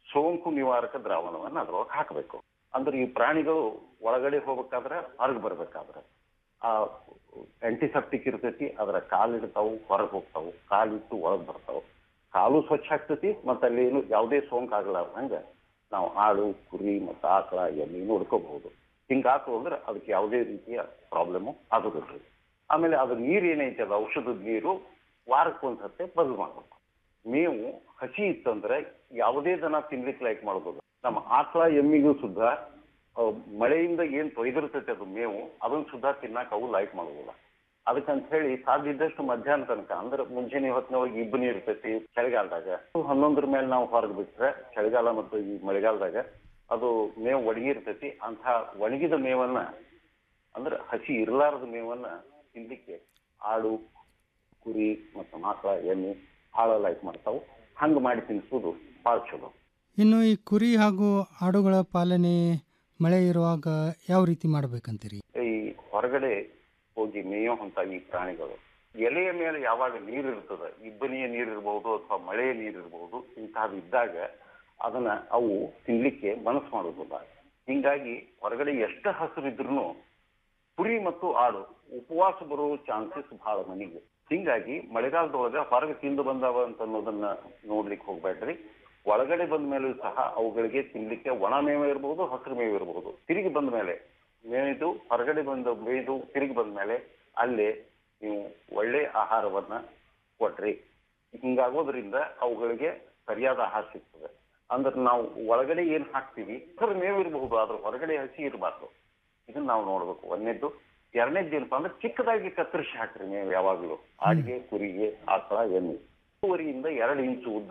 ಸೋಂಕು ನಿವಾರಕ ದ್ರಾವಣವನ್ನ ಅದ್ರೊಳಗೆ ಹಾಕಬೇಕು ಅಂದ್ರೆ ಈ ಪ್ರಾಣಿಗಳು ಒಳಗಡೆ ಹೋಗ್ಬೇಕಾದ್ರೆ ಹೊರಗೆ ಬರ್ಬೇಕಾದ್ರೆ ಆ ಆಂಟಿಸೆಪ್ಟಿಕ್ ಇರ್ತೈತಿ ಅದರ ಕಾಲಿಡ್ತಾವು ಹೊರಗೆ ಹೋಗ್ತಾವು ಕಾಲಿಟ್ಟು ಒಳಗೆ ಬರ್ತಾವು ಕಾಲು ಸ್ವಚ್ಛ ಆಗ್ತೈತಿ ಮತ್ತೆ ಅಲ್ಲಿ ಏನು ಯಾವುದೇ ಸೋಂಕು ಆಗಲಾರ್ದಂಗ ನಾವು ಆಡು ಕುರಿ ಮತ್ತು ಆಕಳ ಎಮ್ಮೆ ನೋಡ್ಕೋಬಹುದು ಹಿಂಗಾತು ಅಂದ್ರೆ ಅದಕ್ಕೆ ಯಾವುದೇ ರೀತಿಯ ಪ್ರಾಬ್ಲಮ್ ಆಗೋದಿಲ್ಲ ಆಮೇಲೆ ಅದ್ರ ನೀರು ಏನೈತೆ ಅದು ಔಷಧದ ನೀರು ವಾರಕ್ಕೆ ಒಂದ್ ಸತ್ತೆ ಬದಲು ಮಾಡ್ಬೇಕು ಮೇವು ಹಸಿ ಇತ್ತಂದ್ರೆ ಯಾವುದೇ ದನ ತಿನ್ಲಿಕ್ಕೆ ಲೈಕ್ ಮಾಡ್ಬೋದು ನಮ್ಮ ಆಕಳ ಎಮ್ಮಿಗೂ ಸುದ್ದ ಆ, ಮಳೆಯಿಂದ ಏನ್ ತೊಯ್ದಿರ್ತೈತೆ ಅದು ಮೇವು ಅದನ್ನ ಸುದ್ದ ತಿನ್ನಕ್ ಅವು ಲೈಕ್ ಮಾಡೋದಿಲ್ಲ ಅದಕ್ಕಂತ ಹೇಳಿ ಸಾಧ್ಯ ಇದ್ದಷ್ಟು ಮಧ್ಯಾಹ್ನ ತನಕ ಅಂದ್ರೆ ಮುಂಜಾನೆ ಹೊತ್ತಿನೊಳಗೆ ಇಬ್ಬನಿ ಇರ್ತೈತಿ ಚಳಿಗಾಲದಾಗ ಹನ್ನೊಂದರ ಮೇಲೆ ನಾವು ಹೊರಗೆ ಬಿಟ್ರೆ ಚಳಿಗಾಲ ಮತ್ತು ಈ ಮಳೆಗಾಲದಾಗ ಅದು ಮೇವು ಒಣಗಿ ಇರ್ತೈತಿ ಅಂತ ಒಣಗಿದ ಮೇವನ್ನ ಅಂದ್ರೆ ಹಸಿ ಇರಲಾರದ ಮೇವನ್ನ ತಿನ್ಲಿಕ್ಕೆ ಆಡು ಕುರಿ ಮತ್ತು ಮಾಕಳ ಎಮ್ಮೆ ಭಾಳ ಲೈಕ್ ಮಾಡ್ತಾವು ಹಂಗೆ ಮಾಡಿ ತಿನ್ಸೋದು ಭಾಳ ಚಲೋ ಇನ್ನು ಈ ಕುರಿ ಹಾಗೂ ಆಡುಗಳ ಪಾಲನೆ ಮಳೆ ಇರುವಾಗ ಯಾವ ರೀತಿ ಮಾಡ್ಬೇಕಂತೀರಿ ಈ ಹೊರಗಡೆ ಹೋಗಿ ಮೇಯೋ ಅಂತ ಈ ಪ್ರಾಣಿಗಳು ಎಲೆಯ ಮೇಲೆ ಯಾವಾಗ ನೀರು ಇರ್ತದೆ ಇಬ್ಬನಿಯ ನೀರು ಇರಬಹುದು ಅಥವಾ ಮಳೆಯ ನೀರು ಇರಬಹುದು ಇಂತಹದ್ದು ಇದ್ದಾಗ ಅದನ್ನ ಅವು ತಿನ್ಲಿಕ್ಕೆ ಮನಸ್ಸು ಮಾಡೋದಿಲ್ಲ ಹಿಂಗಾಗಿ ಹೊರಗಡೆ ಎಷ್ಟು ಹಸಿರು ಇದ್ರೂ ಕುರಿ ಮತ್ತು ಆಡು ಉಪವಾಸ ಬರೋ ಚಾನ್ಸಸ್ ಬಹಳ ಮನೆಗೆ ಹಿಂಗಾಗಿ ಮಳೆಗಾಲದೊಳಗ ಹೊರಗೆ ತಿಂದು ಬಂದವ ಅಂತ ಅನ್ನೋದನ್ನ ನೋಡ್ಲಿಕ್ಕೆ ಹೋಗ್ಬೇಡ್ರಿ ಒಳಗಡೆ ಬಂದ ಮೇಲೂ ಸಹ ಅವುಗಳಿಗೆ ತಿನ್ಲಿಕ್ಕೆ ಒಣ ಮೇವು ಇರಬಹುದು ಹಸಿರು ಮೇವು ಇರಬಹುದು ತಿರುಗಿ ಬಂದ ಮೇಲೆ ಮೇಯ್ದು ಹೊರಗಡೆ ಬಂದು ಮೇಯ್ದು ತಿರುಗಿ ಬಂದ ಮೇಲೆ ಅಲ್ಲೇ ನೀವು ಒಳ್ಳೆ ಆಹಾರವನ್ನ ಕೊಟ್ರಿ ಹಿಂಗಾಗೋದ್ರಿಂದ ಅವುಗಳಿಗೆ ಸರಿಯಾದ ಆಹಾರ ಸಿಗ್ತದೆ ಅಂದ್ರೆ ನಾವು ಒಳಗಡೆ ಏನ್ ಹಾಕ್ತೀವಿ ಹಸಿರು ಮೇವು ಇರಬಹುದು ಆದ್ರೆ ಹೊರಗಡೆ ಹಸಿ ಇರಬಾರ್ದು ಇದನ್ನ ನಾವು ನೋಡ್ಬೇಕು ಒಂದನೇದ್ದು ಎರಡನೇದ್ದು ಏನಪ್ಪಾ ಅಂದ್ರೆ ಚಿಕ್ಕದಾಗಿ ಕತ್ತರಿಸಿ ಹಾಕ್ರಿ ಮೇವು ಯಾವಾಗಲೂ ಆಡಿಗೆ ಕುರಿಗೆ ಆಕಳ ಎಮ್ಮೆ ಮೂರುವರೆಯಿಂದ ಎರಡು ಇಂಚು ಉದ್ದ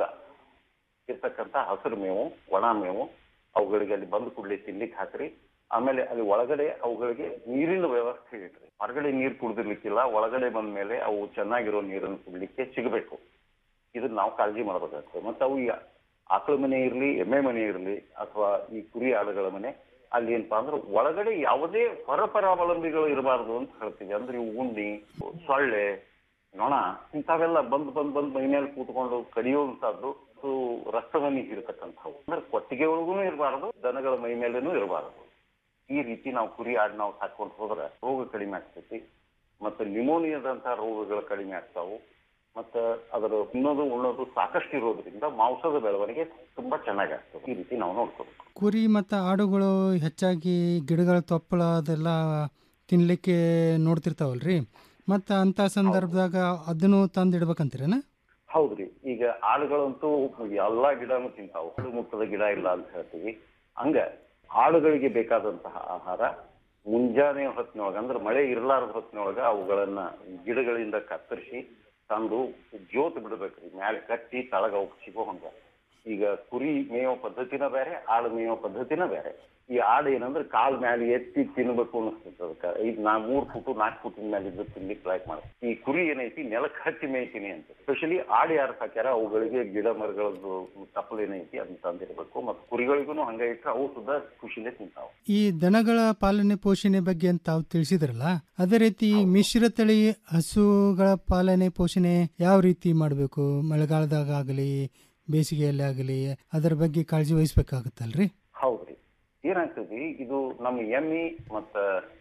ಇರ್ತಕ್ಕಂಥ ಹಸಿರು ಮೇವು ಒಣ ಮೇವು ಅವುಗಳಿಗೆ ಅಲ್ಲಿ ಬಂದು ಕೂಡಲೇ ತಿನ್ಲಿಕ್ಕೆ ಹಾಕ್ರಿ ಆಮೇಲೆ ಅಲ್ಲಿ ಒಳಗಡೆ ಅವುಗಳಿಗೆ ನೀರಿನ ವ್ಯವಸ್ಥೆ ಇಟ್ರಿ ಹೊರಗಡೆ ನೀರು ಕುಡ್ದಿರ್ಲಿಕ್ಕಿಲ್ಲ ಒಳಗಡೆ ಬಂದ ಮೇಲೆ ಅವು ಚೆನ್ನಾಗಿರೋ ನೀರನ್ನು ಕುಡ್ಲಿಕ್ಕೆ ಸಿಗಬೇಕು ಇದನ್ನ ನಾವು ಕಾಳಜಿ ಮಾಡಬೇಕಾಗ್ತದೆ ಮತ್ತೆ ಅವು ಈ ಆಕಳ ಮನೆ ಇರ್ಲಿ ಎಮ್ಮೆ ಮನೆ ಇರ್ಲಿ ಅಥವಾ ಈ ಕುರಿ ಆಡುಗಳ ಮನೆ ಅಲ್ಲಿ ಏನಪ್ಪಾ ಅಂದ್ರೆ ಒಳಗಡೆ ಯಾವುದೇ ಹೊರಪರಾವಲಂಬಿಗಳು ಇರಬಾರ್ದು ಅಂತ ಹೇಳ್ತೀವಿ ಅಂದ್ರೆ ಇವು ಉಂಡಿ ಸೊಳ್ಳೆ ನೊಣ ಇಂಥವೆಲ್ಲ ಬಂದ್ ಬಂದ್ ಬಂದ್ ಮೈ ಮೇಲೆ ಕೂತ್ಕೊಂಡು ಕಡಿಯುವಂತಹದ್ದು ಮತ್ತು ರಕ್ತವನ್ನಿ ಹೀರತಕ್ಕಂಥವು ಅಂದ್ರೆ ಕೊಟ್ಟಿಗೆ ಒಳಗೂ ಇರಬಾರ್ದು ದನಗಳ ಮೈ ಮೇಲೇನೂ ಇರಬಾರ್ದು ಈ ರೀತಿ ನಾವು ಕುರಿ ಆಡ್ ನಾವು ಸಾಕೊಂಡು ಹೋದ್ರೆ ರೋಗ ಕಡಿಮೆ ಆಗ್ತೈತಿ ಮತ್ತೆ ನ್ಯೂಮೋನಿಯಾದಂತಹ ರೋಗಗಳು ಕಡಿಮೆ ಆಗ್ತಾವು ಮತ್ತೆ ಅದರ ತಿನ್ನೋದು ಉಣ್ಣೋದು ಸಾಕಷ್ಟು ಇರೋದ್ರಿಂದ ಮಾಂಸದ ಬೆಳವಣಿಗೆ ತುಂಬಾ ಚೆನ್ನಾಗಿ ಆಗ್ತದೆ ಈ ರೀತಿ ನಾವು ನೋಡ್ಕೋಬೇಕು ಕುರಿ ಮತ್ತು ಆಡುಗಳು ಹೆಚ್ಚಾಗಿ ಗಿಡಗಳ ತೊಪ್ಪಳ ಅದೆಲ್ಲ ತಿನ್ನಲಿಕ್ಕೆ ನೋಡ್ತಿರ್ತಾವಲ್ರಿ ಮತ್ತು ಅಂಥ ಸಂದರ್ಭದಾಗ ಅದನ್ನು ತಂದು ಇಡ್ಬೇಕಂತೀರೇನ ಹೌದ್ರಿ ಈಗ ಆಡುಗಳಂತೂ ಎಲ್ಲಾ ಗಿಡನೂ ತಿಂತಾವು ಆಡು ಮುಟ್ಟದ ಗಿಡ ಇಲ್ಲ ಅಂತ ಹೇಳ್ತೀವಿ ಹಂಗ ಆಡುಗಳಿಗೆ ಬೇಕಾದಂತಹ ಆಹಾರ ಮುಂಜಾನೆ ಹೊತ್ತಿನೊಳಗ ಅಂದ್ರೆ ಮಳೆ ಇರಲಾರದ ಹೊತ್ತಿನೊಳಗ ಅವುಗಳನ್ನ ಗಿಡಗಳಿಂದ ಕತ್ತರಿಸಿ ತಂದು ಜೋತ್ ಬಿಡ್ಬೇಕ್ರಿ ಮ್ಯಾಲೆ ಕಟ್ಟಿ ತಳಗ ಅವಕ್ಕೆ ಸಿಗೋ ಹಂಗ ಈಗ ಕುರಿ ಮೇಯೋ ಪದ್ಧತಿನ ಬೇರೆ ಆಡು ಮೇಯೋ ಪದ್ಧತಿನ ಬೇರೆ ಈ ಆಡು ಏನಂದ್ರೆ ಕಾಲ್ ಮ್ಯಾಲೆ ಎತ್ತಿ ತಿನ್ಬೇಕು ಅನಿಸ್ತೈತೆ ಅದಕ್ಕೆ ಐದ್ ನಾ ಮೂರ್ ಫುಟು ನಾಲ್ಕು ಫುಟಿನ ಮೇಲೆ ಇದ್ದು ತಿನ್ಲಿಕ್ಕೆ ಲೈಕ್ ಮಾಡಿ ಈ ಕುರಿ ಏನೈತಿ ನೆಲಕ್ಕೆ ಹತ್ತಿ ಮೇಯ್ತೀನಿ ಅಂತ ಸ್ಪೆಷಲಿ ಆಡು ಯಾರು ಸಾಕ್ಯಾರ ಅವುಗಳಿಗೆ ಗಿಡ ಮರಗಳದ್ದು ತಪ್ಪಲು ಏನೈತಿ ಅದನ್ನ ತಂದಿರ್ಬೇಕು ಮತ್ತು ಕುರಿಗಳಿಗೂ ಹಂಗ ಇಟ್ರೆ ಅವು ಸುದ್ದ ಖುಷಿಲೇ ತಿಂತಾವ ಈ ದನಗಳ ಪಾಲನೆ ಪೋಷಣೆ ಬಗ್ಗೆ ಅಂತ ತಾವು ತಿಳಿಸಿದ್ರಲ್ಲ ಅದೇ ರೀತಿ ಮಿಶ್ರ ತಳಿ ಹಸುಗಳ ಪಾಲನೆ ಪೋಷಣೆ ಯಾವ ರೀತಿ ಮಾಡಬೇಕು ಮಳೆಗಾಲದಾಗ ಆಗಲಿ ಬೇಸಿಗೆಯಲ್ಲಿ ಆಗಲಿ ಅದರ ಬಗ್ಗೆ ಕಾಳಜಿ ವಹಿಸ್ಬೇಕಾಗುತ್ತಲ್ರಿ ಹೌದ್ರಿ ಏನಾಗ್ತದೆ ಇದು ನಮ್ಮ ಎಮ್ಮಿ ಮತ್ತ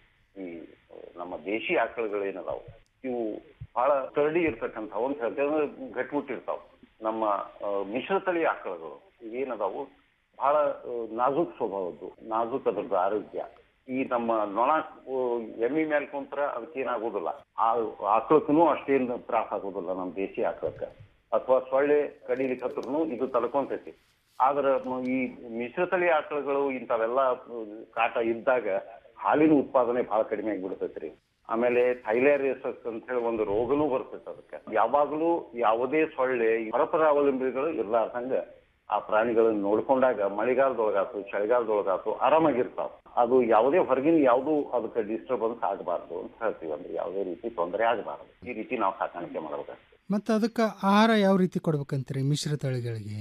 ಈ ನಮ್ಮ ದೇಶಿ ಆಕಳುಗಳು ಏನದಾವು ಇವು ಬಹಳ ಕರಡಿ ಇರ್ತಕ್ಕಂಥವು ಅಂತ ಹೇಳ್ತೇವೆ ಅಂದ್ರೆ ಗಟ್ಬಿಟ್ಟಿರ್ತಾವ ನಮ್ಮ ಆ, ಮಿಶ್ರತಳಿ ಆಕಳುಗಳು ಏನದಾವು ಬಹಳ ಆ, ನಾಜೂಕ್ ಸ್ವಭಾವದ್ದು ನಾಜೂಕ್ ಅದ್ರದ್ದು ಆರೋಗ್ಯ ಈ ನಮ್ಮ ನೊಣ ಆ, ಎಮ್ಮಿ ಮೇಲೆ ಕುಂತ್ರ ಅದಕ್ಕೇನಾಗೋದಿಲ್ಲ ಆ ಆಕಳಕ್ಕೂ ಅಷ್ಟೇನು ತ್ರಾಸ ಆಗೋದಿಲ್ಲ ನಮ್ಮ ದೇಶಿ ಆಕಳಕ್ಕ ಅಥವಾ ಸೊಳ್ಳೆ ಕಡಿಲಿಕ್ಕೆ ಹತ್ರನು ಇದು ತಡ್ಕೊಂತೈತಿ ಆದ್ರ ಮ- ಈ ಮಿಶ್ರತಳಿ ಆಕಳುಗಳು ಇಂಥವೆಲ್ಲ ಅಹ್, ಕಾಟ ಇದ್ದಾಗ ಹಾಲಿನ ಉತ್ಪಾದನೆ ಬಹಳ ಕಡಿಮೆ ಆಗಿಬಿಡ್ತೈತ್ರಿ ಆಮೇಲೆ ಥೈಲೇರಿಯಸಸ್ ಅಂತ ಹೇಳಿ ಒಂದು ರೋಗನೂ ಬರ್ತೈತೆ ಅದಕ್ಕೆ ಯಾವಾಗಲೂ ಯಾವುದೇ ಸೊಳ್ಳೆ ಪರಪರ ಅವಲಂಬಿಗಳು ಇರ್ಲಾರ್ದಂಗ ಆ ಪ್ರಾಣಿಗಳನ್ನ ನೋಡ್ಕೊಂಡಾಗ ಮಳೆಗಾಲದೊಳಗಾತು ಚಳಿಗಾಲದೊಳಗಾತು ಆರಾಮಾಗಿರ್ತಾವ ಅದು ಯಾವುದೇ ಹೊರಗಿನ ಯಾವುದು ಅದಕ್ಕೆ ಡಿಸ್ಟರ್ಬೆನ್ಸ್ ಆಗಬಾರ್ದು ಅಂತ ಹೇಳ್ತೀವಿ ಅಂದ್ರೆ ಯಾವುದೇ ರೀತಿ ತೊಂದರೆ ಆಗಬಾರ್ದು ಈ ರೀತಿ ನಾವು ಸಾಕಾಣಿಕೆ ಮಾಡಬೇಕು ಮತ್ತು ಅದಕ್ಕೆ ಆಹಾರ ಯಾವ ರೀತಿ ಕೊಡ್ಬೇಕಂತೀರಿ ಮಿಶ್ರ ತಳಿಗಳಿಗೆ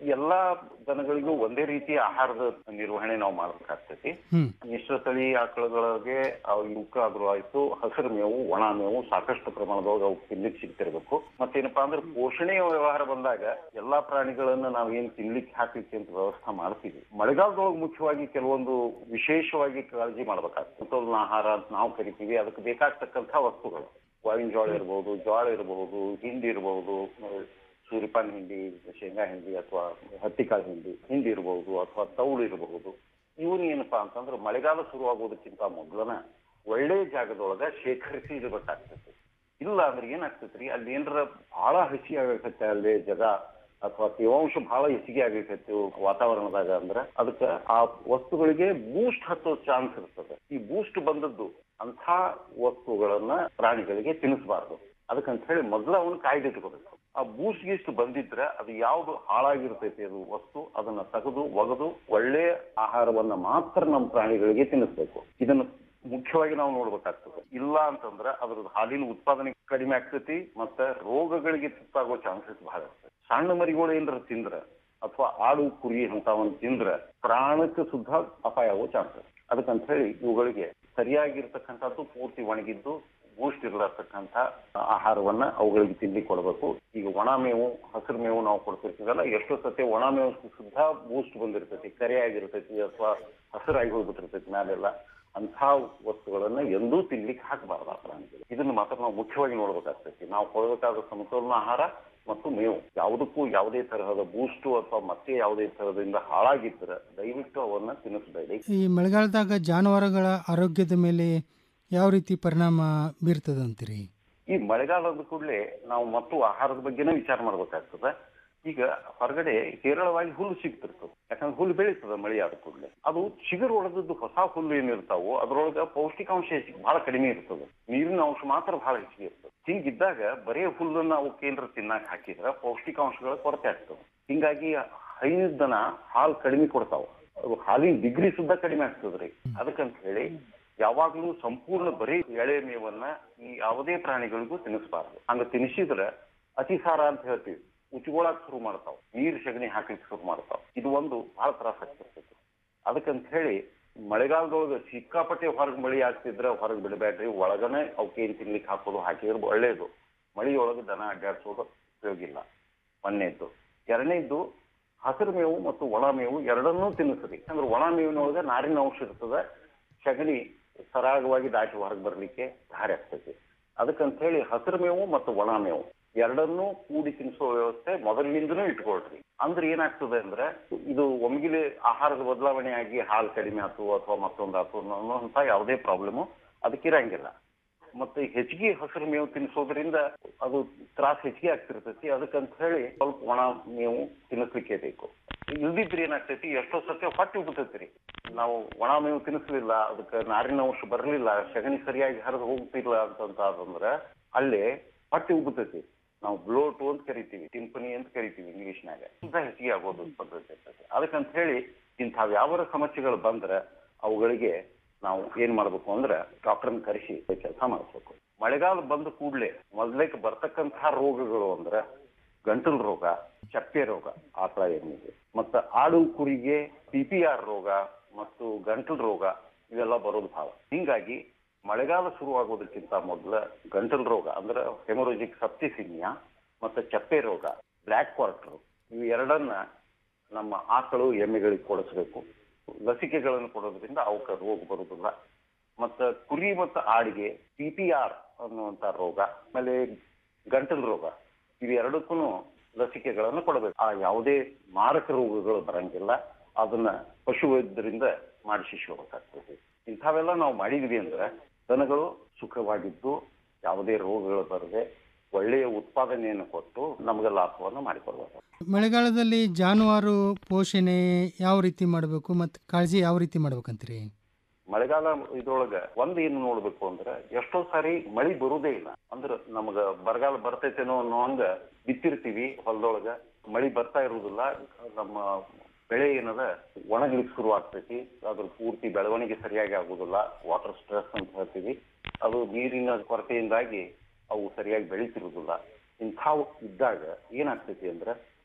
ಎಲ್ಲಾ ದನಗಳಿಗೂ ಒಂದೇ ರೀತಿಯ ಆಹಾರದ ನಿರ್ವಹಣೆ ನಾವು ಮಾಡ್ಬೇಕಾಗ್ತೈತಿ ಹ್ಮ್ ಮಿಶ್ರ ತಳಿ ಆಕಳುಗಳಿಗೆ ಅವು ಇವಕ್ಕ ಆದ್ರೂ ಆಯ್ತು ಹಸಿರು ಮೇವು ಒಣ ಮೇವು ಸಾಕಷ್ಟು ಪ್ರಮಾಣದೊಳಗೆ ಅವು ತಿನ್ಲಿಕ್ಕೆ ಸಿಗ್ತಿರ್ಬೇಕು ಮತ್ತೇನಪ್ಪಾ ಅಂದ್ರೆ ಪೋಷಣೆಯ ವ್ಯವಹಾರ ಬಂದಾಗ ಎಲ್ಲಾ ಪ್ರಾಣಿಗಳನ್ನ ನಾವ್ ಏನ್ ತಿನ್ಲಿಕ್ಕೆ ಹಾಕ್ಲಿಕ್ಕೆ ಅಂತ ವ್ಯವಸ್ಥೆ ಮಾಡ್ತೀವಿ ಮಳೆಗಾಲದೊಳಗೆ ಮುಖ್ಯವಾಗಿ ಕೆಲವೊಂದು ವಿಶೇಷವಾಗಿ ಕಾಳಜಿ ಮಾಡ್ಬೇಕಾಗ್ತದೆ ಸಮತೋಲನ ಆಹಾರ ಅಂತ ನಾವು ಕರಿತೀವಿ ಅದಕ್ಕೆ ಬೇಕಾಗ್ತಕ್ಕಂಥ ವಸ್ತುಗಳು ಗಾಳಿನ ಜೋಳ ಇರಬಹುದು ಜೋಳ ಇರಬಹುದು ಹಿಂಡಿ ಇರಬಹುದು ಸೂರ್ಯಪಾನ ಹಿಂಡಿ ಶೇಂಗಾ ಹಿಂಡಿ ಅಥವಾ ಹತ್ತಿಕಾಳು ಹಿಂಡಿ ಹಿಂಡಿ ಇರಬಹುದು ಅಥವಾ ತೌಳು ಇರಬಹುದು ಇವನ್ ಏನಪ್ಪಾ ಅಂತಂದ್ರೆ ಮಳೆಗಾಲ ಶುರುವಾಗೋದಕ್ಕಿಂತ ಮೊದಲನ ಒಳ್ಳೆ ಜಾಗದೊಳಗ ಶೇಖರಿಸಿ ಇಡಬೇಕಾಗ್ತೈತಿ ಇಲ್ಲ ಅಂದ್ರೆ ಏನಾಗ್ತೈತ್ರಿ ಅಲ್ಲಿ ಏನಾರ ಬಹಳ ಹಸಿ ಆಗಕತ್ತೆ ಅಲ್ಲಿ ಜಾಗ ಅಥವಾ ತೇವಾಂಶ ಬಹಳ ಹೆಚ್ಚಿಗೆ ಆಗಕತ್ತೆ ವಾತಾವರಣದಾಗ ಅಂದ್ರೆ ಅದಕ್ಕ ಆ ವಸ್ತುಗಳಿಗೆ ಬೂಸ್ಟ್ ಹತ್ತೋ ಚಾನ್ಸ್ ಇರ್ತದೆ ಈ ಬೂಸ್ಟ್ ಬಂದದ್ದು ಅಂಥ ವಸ್ತುಗಳನ್ನ ಪ್ರಾಣಿಗಳಿಗೆ ತಿನ್ನಿಸಬಾರ್ದು ಅದಕ್ಕಂತ ಹೇಳಿ ಮೊದಲು ಅವನು ಕಾಯ್ದಿಟ್ಕೋಬೇಕು ಆ ಬೂಸ್ಟ್ ಗೀಸ್ಟ್ ಬಂದಿದ್ರೆ ಅದು ಯಾವ್ದು ಹಾಳಾಗಿರ್ತೈತಿ ಅದು ವಸ್ತು ಅದನ್ನ ತೆಗೆದು ಒಗೆದು ಒಳ್ಳೆ ಆಹಾರವನ್ನ ಮಾತ್ರ ನಮ್ಮ ಪ್ರಾಣಿಗಳಿಗೆ ತಿನ್ನಿಸ್ಬೇಕು ಇದನ್ನ ಮುಖ್ಯವಾಗಿ ನಾವು ನೋಡ್ಬೇಕಾಗ್ತದೆ ಇಲ್ಲ ಅಂತಂದ್ರೆ ಅದ್ರದ್ದು ಹಾಲಿನ ಉತ್ಪಾದನೆ ಕಡಿಮೆ ಆಗ್ತೈತಿ ಮತ್ತೆ ರೋಗಗಳಿಗೆ ತುತ್ತಾಗೋ ಚಾನ್ಸಸ್ ಬಹಳ ಇರ್ತದೆ ಸಣ್ಣ ಮರಿಗಳು ಏನಾರ ತಿಂದ್ರೆ ಅಥವಾ ಆಡು ಕುರಿ ಅಂತವನ್ನ ತಿಂದ್ರೆ ಪ್ರಾಣಕ್ಕೆ ಸುದ್ದ ಅಪಾಯ ಆಗೋ ಚಾನ್ಸಸ್ ಅದಕ್ಕಂತ ಹೇಳಿ ಇವುಗಳಿಗೆ ಸರಿಯಾಗಿರ್ತಕ್ಕಂಥದ್ದು ಪೂರ್ತಿ ಒಣಗಿದ್ದು ಬೂಸ್ಟ್ ಇರತಕ್ಕಂಥ ಆಹಾರವನ್ನ ಅವುಗಳಿಗೆ ತಿನ್ಲಿಕ್ಕೆ ಕೊಡಬೇಕು ಈಗ ಒಣ ಮೇವು ಹಸಿರು ಮೇವು ನಾವು ಕೊಡ್ತಿರ್ತೀವಲ್ಲ ಎಷ್ಟೋ ಸತಿ ಒಣ ಮೇವು ಸುದ್ದ ಬೂಸ್ಟ್ ಬಂದಿರ್ತೈತಿ ಕರೆಯಾಗಿರ್ತೈತಿ ಅಥವಾ ಹಸಿರಾಗಿ ಹೋಗ್ಬಿಟ್ಟಿರ್ತೈತಿ ಮ್ಯಾಲೆಲ್ಲ ಅಂಥ ವಸ್ತುಗಳನ್ನ ಎಂದೂ ತಿನ್ಲಿಕ್ಕೆ ಹಾಕಬಾರ್ದು ಆ ಪ್ರಾಣಿಗಳು ಇದನ್ನ ಮಾತ್ರ ನಾವು ಮುಖ್ಯವಾಗಿ ನೋಡ್ಬೇಕಾಗ್ತೈತಿ ನಾವು ಕೊಡಬೇಕಾದ ಸಮತೋಲನ ಆಹಾರ ಮತ್ತು ಮೇವು ಯಾವುದಕ್ಕೂ ಯಾವುದೇ ತರಹದ ಬೂಸ್ಟು ಅಥವಾ ಮತ್ತೆ ಯಾವುದೇ ತರಹದಿಂದ ಹಾಳಾಗಿದ್ರೆ ದಯವಿಟ್ಟು ಅವನ್ನ ತಿನ್ನಿಸಬೇಡಿ ಈ ಮಳೆಗಾಲದಾಗ ಜಾನುವಾರುಗಳ ಆರೋಗ್ಯದ ಮೇಲೆ ಯಾವ ರೀತಿ ಪರಿಣಾಮ ಬೀರ್ತದಂತೀರಿ ಈ ಮಳೆಗಾಲದ ಕೂಡಲೇ ನಾವು ಮತ್ತು ಆಹಾರದ ಬಗ್ಗೆನೇ ವಿಚಾರ ಮಾಡ್ಬೇಕಾಗ್ತದೆ ಈಗ ಹೊರಗಡೆ ಹೇರಳವಾಗಿ ಹುಲ್ಲು ಸಿಗ್ತಿರ್ತದೆ ಯಾಕಂದ್ರೆ ಹುಲ್ಲು ಬೆಳೀತದೆ ಮಳೆ ಆದ ಕೂಡಲೇ ಅದು ಚಿಗುರು ಹೊಡೆದದ್ದು ಹೊಸ ಹುಲ್ಲು ಏನಿರ್ತಾವೋ ಅದ್ರೊಳಗ ಪೌಷ್ಟಿಕಾಂಶ ಹೆಚ್ಚಿಗೆ ಬಹಳ ಕಡಿಮೆ ಇರ್ತದೆ ನೀರಿನ ಅಂಶ ಮಾತ್ರ ಬಹಳ ಹೆಚ್ಚಿಗೆ ಇರ್ತದೆ ಹಿಂಗಿದ್ದಾಗ ಬರೇ ಹುಲ್ಲನ್ನ ಅವು ಕೇಂದ್ರ ತಿನ್ನಾಕ ಹಾಕಿದ್ರೆ ಪೌಷ್ಟಿಕಾಂಶಗಳ ಕೊರತೆ ಆಗ್ತದೆ ಹಿಂಗಾಗಿ ಹೈನದ ದನ ಹಾಲು ಕಡಿಮೆ ಕೊಡ್ತಾವ ಅದು ಹಾಲಿನ ಡಿಗ್ರಿ ಸುದ್ದ ಕಡಿಮೆ ಆಗ್ತದ್ರಿ ಅದಕ್ಕಂತ ಹೇಳಿ ಯಾವಾಗ್ಲೂ ಸಂಪೂರ್ಣ ಬರೀ ಎಳೆ ಮೇವನ್ನ ಈ ಯಾವುದೇ ಪ್ರಾಣಿಗಳಿಗೂ ತಿನ್ನಿಸಬಾರ್ದು ಹಂಗ ತಿನ್ನಿಸಿದ್ರೆ ಅತಿಸಾರ ಅಂತ ಹೇಳ್ತೀವಿ ಉಚ್ಕೊಳಕ್ ಶುರು ಮಾಡ್ತಾವ ನೀರ್ ಸಗಣಿ ಹಾಕ್ಲಿಕ್ಕೆ ಶುರು ಮಾಡ್ತಾವ ಇದು ಒಂದು ಬಹಳ ತ್ರಾಸ ಆಗ್ತಿರ್ತೈತಿ ಅದಕ್ಕಂತ ಹೇಳಿ ಮಳೆಗಾಲದೊಳಗ ಸಿಕ್ಕಾಪಟ್ಟೆ ಹೊರಗ್ ಮಳಿ ಆಗ್ತಿದ್ರೆ ಹೊರಗ್ ಬಿಡಬೇಡ್ರಿ ಒಳಗನೆ ಅವಕ್ಕೇನ್ ತಿನ್ಲಿಕ್ಕೆ ಹಾಕೋದು ಹಾಕಿದ್ರೆ ಒಳ್ಳೇದು ಮಳಿಯೊಳಗೆ ದನ ಅಡ್ಡಾಡ್ಸೋದು ಉಪಯೋಗ ಇಲ್ಲ ಒಂದನೇದ್ದು ಎರಡನೇದ್ದು ಹಸಿರು ಮೇವು ಮತ್ತು ಒಣ ಮೇವು ಎರಡನ್ನೂ ತಿನ್ನಿಸ್ರಿ ಅಂದ್ರೆ ಒಣ ಮೇವಿನೊಳಗೆ ನಾರಿನ ಅಂಶ ಇರ್ತದೆ ಸಗಣಿ ಸರಾಗವಾಗಿ ದಾಟಿ ಹೊರಗೆ ಬರ್ಲಿಕ್ಕೆ ದಾರಿ ಆಗ್ತೈತಿ ಅದಕ್ಕಂತ ಹೇಳಿ ಹಸಿರು ಮೇವು ಮತ್ತು ಒಣ ಮೇವು ಎರಡನ್ನೂ ಕೂಡಿ ತಿನ್ನಿಸೋ ವ್ಯವಸ್ಥೆ ಮೊದಲಿನಿಂದನೂ ಇಟ್ಕೊಳ್ರಿ ಅಂದ್ರೆ ಏನಾಗ್ತದೆ ಅಂದ್ರೆ ಇದು ಒಮ್ಗಿಲೆ ಆಹಾರದ ಬದಲಾವಣೆ ಆಗಿ ಹಾಲು ಕಡಿಮೆ ಆತು ಅಥವಾ ಮತ್ತೊಂದು ಆತು ಅನ್ನೋಂತ ಯಾವುದೇ ಪ್ರಾಬ್ಲಮ್ ಅದಕ್ಕಿರಂಗಿಲ್ಲ ಮತ್ತೆ ಹೆಚ್ಚಿಗೆ ಹಸಿರು ಮೇವು ತಿನ್ನಿಸೋದ್ರಿಂದ ಅದು ತ್ರಾಸ ಹೆಚ್ಚಿಗೆ ಆಗ್ತಿರ್ತೈತಿ ಅದಕ್ಕಂತ ಹೇಳಿ ಸ್ವಲ್ಪ ಒಣ ಮೇವು ತಿನ್ನಿಸ್ಲಿಕ್ಕೆ ಬೇಕು ಇಲ್ದಿದ್ರೆ ಏನಾಗ್ತೈತಿ ಎಷ್ಟೋ ಸತ್ಯ ಹೊಟ್ಟೆ ಉಬ್ತೈತಿ ನಾವು ಒಣ ಮೇವು ತಿನ್ನಿಸ್ಲಿಲ್ಲ ಅದಕ್ಕೆ ನಾರಿನ ಅಂಶ ಬರಲಿಲ್ಲ ಸಗಣಿ ಸರಿಯಾಗಿ ಹರಿದು ಹೋಗ್ತಿಲ್ಲ ಅಂತಂತ ಆದಂದ್ರೆ ಅಲ್ಲೇ ಹೊಟ್ಟೆ ಉಬ್ಬತೈತಿ ನಾವು ಬ್ಲೋಟು ಅಂತ ಕರಿತೀವಿ ಟಿಂಪನಿ ಅಂತ ಕರಿತೀವಿ ಇಂಗ್ಲಿಷ್ನಾಗ ಇಂಥ ಹೆಚ್ಚಿಗೆ ಆಗೋದು ಪದ್ಧತಿ ಇರ್ತೈತಿ ಅದಕ್ಕಂತ ಹೇಳಿ ಇಂಥವ್ ಯಾವ ಸಮಸ್ಯೆಗಳು ಬಂದ್ರೆ ಅವುಗಳಿಗೆ ನಾವು ಏನ್ ಮಾಡ್ಬೇಕು ಅಂದ್ರೆ ಡಾಕ್ಟರ್ನ ಕರೆಸಿ ಕೆಲಸ ಮಾಡಿಸ್ಬೇಕು ಮಳೆಗಾಲ ಬಂದ ಕೂಡಲೇ ಮೊದಲೇಕ್ ಬರ್ತಕ್ಕಂತಹ ರೋಗಗಳು ಅಂದ್ರೆ ಗಂಟಲು ರೋಗ ಚಪ್ಪೆ ರೋಗ ಆಕಳ ಎಮ್ಮಿಗೆ ಮತ್ತ ಆಡು ಕುರಿಗೆ ಪಿ ಪಿ ಆರ್ ರೋಗ ಮತ್ತು ಗಂಟಲು ರೋಗ ಇವೆಲ್ಲ ಬರೋದು ಭಾಳ ಹಿಂಗಾಗಿ ಮಳೆಗಾಲ ಶುರುವಾಗೋದಕ್ಕಿಂತ ಮೊದಲ ಗಂಟಲು ರೋಗ ಅಂದ್ರೆ ಹೆಮೊರೋಜಿಕ್ ಸಪ್ಟಿಸಿಮಿಯಾ ಮತ್ತೆ ಚಪ್ಪೆ ರೋಗ ಬ್ಲ್ಯಾಕ್ ಕ್ವಾರ್ಟರ್ ಇವು ಎರಡನ್ನ ನಮ್ಮ ಆಕಳು ಎಮ್ಮೆಗಳಿಗೆ ಕೊಡಿಸ್ಬೇಕು ಲಸಿಕೆಗಳನ್ನು ಕೊಡೋದ್ರಿಂದ ಅವಕ್ಕೆ ರೋಗ ಬರುವುದಿಲ್ಲ ಮತ್ತ ಕುರಿ ಮತ್ತು ಆಡಿಗೆ ಪಿ ಪಿ ಆರ್ ಅನ್ನುವಂತ ರೋಗ ಆಮೇಲೆ ಗಂಟಲು ರೋಗ ಇವೆರಡಕ್ಕೂ ಲಸಿಕೆಗಳನ್ನು ಕೊಡಬೇಕು ಆ ಯಾವುದೇ ಮಾರಕ ರೋಗಗಳು ಬರಂಗಿಲ್ಲ ಅದನ್ನ ಪಶುವೈದ್ಯರಿಂದ ಮಾಡಿಸಿಸ್ಕೋಬೇಕಾಗ್ತದೆ ಇಂಥವೆಲ್ಲ ನಾವು ಮಾಡಿದ್ವಿ ಅಂದ್ರೆ ದನಗಳು ಸುಖವಾಗಿದ್ದು ಯಾವುದೇ ರೋಗಗಳು ಬರದೆ ಒಳ್ಳೆಯ ಉತ್ಪಾದನೆಯನ್ನು ಕೊಟ್ಟು ನಮಗೆ ಲಾಭವನ್ನು ಮಾಡಿಕೊಡ್ಬೇಕು ಮಳೆಗಾಲದಲ್ಲಿ ಜಾನುವಾರು ಪೋಷಣೆ ಯಾವ ರೀತಿ ಮಾಡಬೇಕು ಮತ್ತು ಕಾಳಜಿ ಯಾವ ರೀತಿ ಮಾಡ್ಬೇಕಂತೀರಿ ಮಳೆಗಾಲ ಇದ್ರೊಳಗ ಒಂದ್ ಏನು ನೋಡ್ಬೇಕು ಅಂದ್ರೆ ಎಷ್ಟೋ ಸಾರಿ ಮಳಿ ಬರುದೇ ಇಲ್ಲ ಅಂದ್ರ ನಮಗ ಬರಗಾಲ ಬರ್ತೈತೇನೋ ಅನ್ನೋ ಹಂಗ ಬಿತ್ತಿರ್ತೀವಿ ಹೊಲದೊಳಗ ಮಳಿ ಬರ್ತಾ ಇರುವುದಿಲ್ಲ ನಮ್ಮ ಬೆಳೆ ಏನದ ಒಣಗ್ಲಿಕ್ಕೆ ಶುರು ಆಗ್ತೈತಿ ಅದ್ರ ಪೂರ್ತಿ ಬೆಳವಣಿಗೆ ಸರಿಯಾಗಿ ಆಗುದಿಲ್ಲ ವಾಟರ್ ಸ್ಟ್ರೆಸ್ ಅಂತ ಹೇಳ್ತೀವಿ ಅದು ನೀರಿನ ಕೊರತೆಯಿಂದಾಗಿ ಅವು ಸರಿಯಾಗಿ ಬೆಳೀತಿರುವುದಿಲ್ಲ ಇಂಥವು ಇದ್ದಾಗ ಏನಾಗ್ತೈತಿ ಅಂದ್ರೆ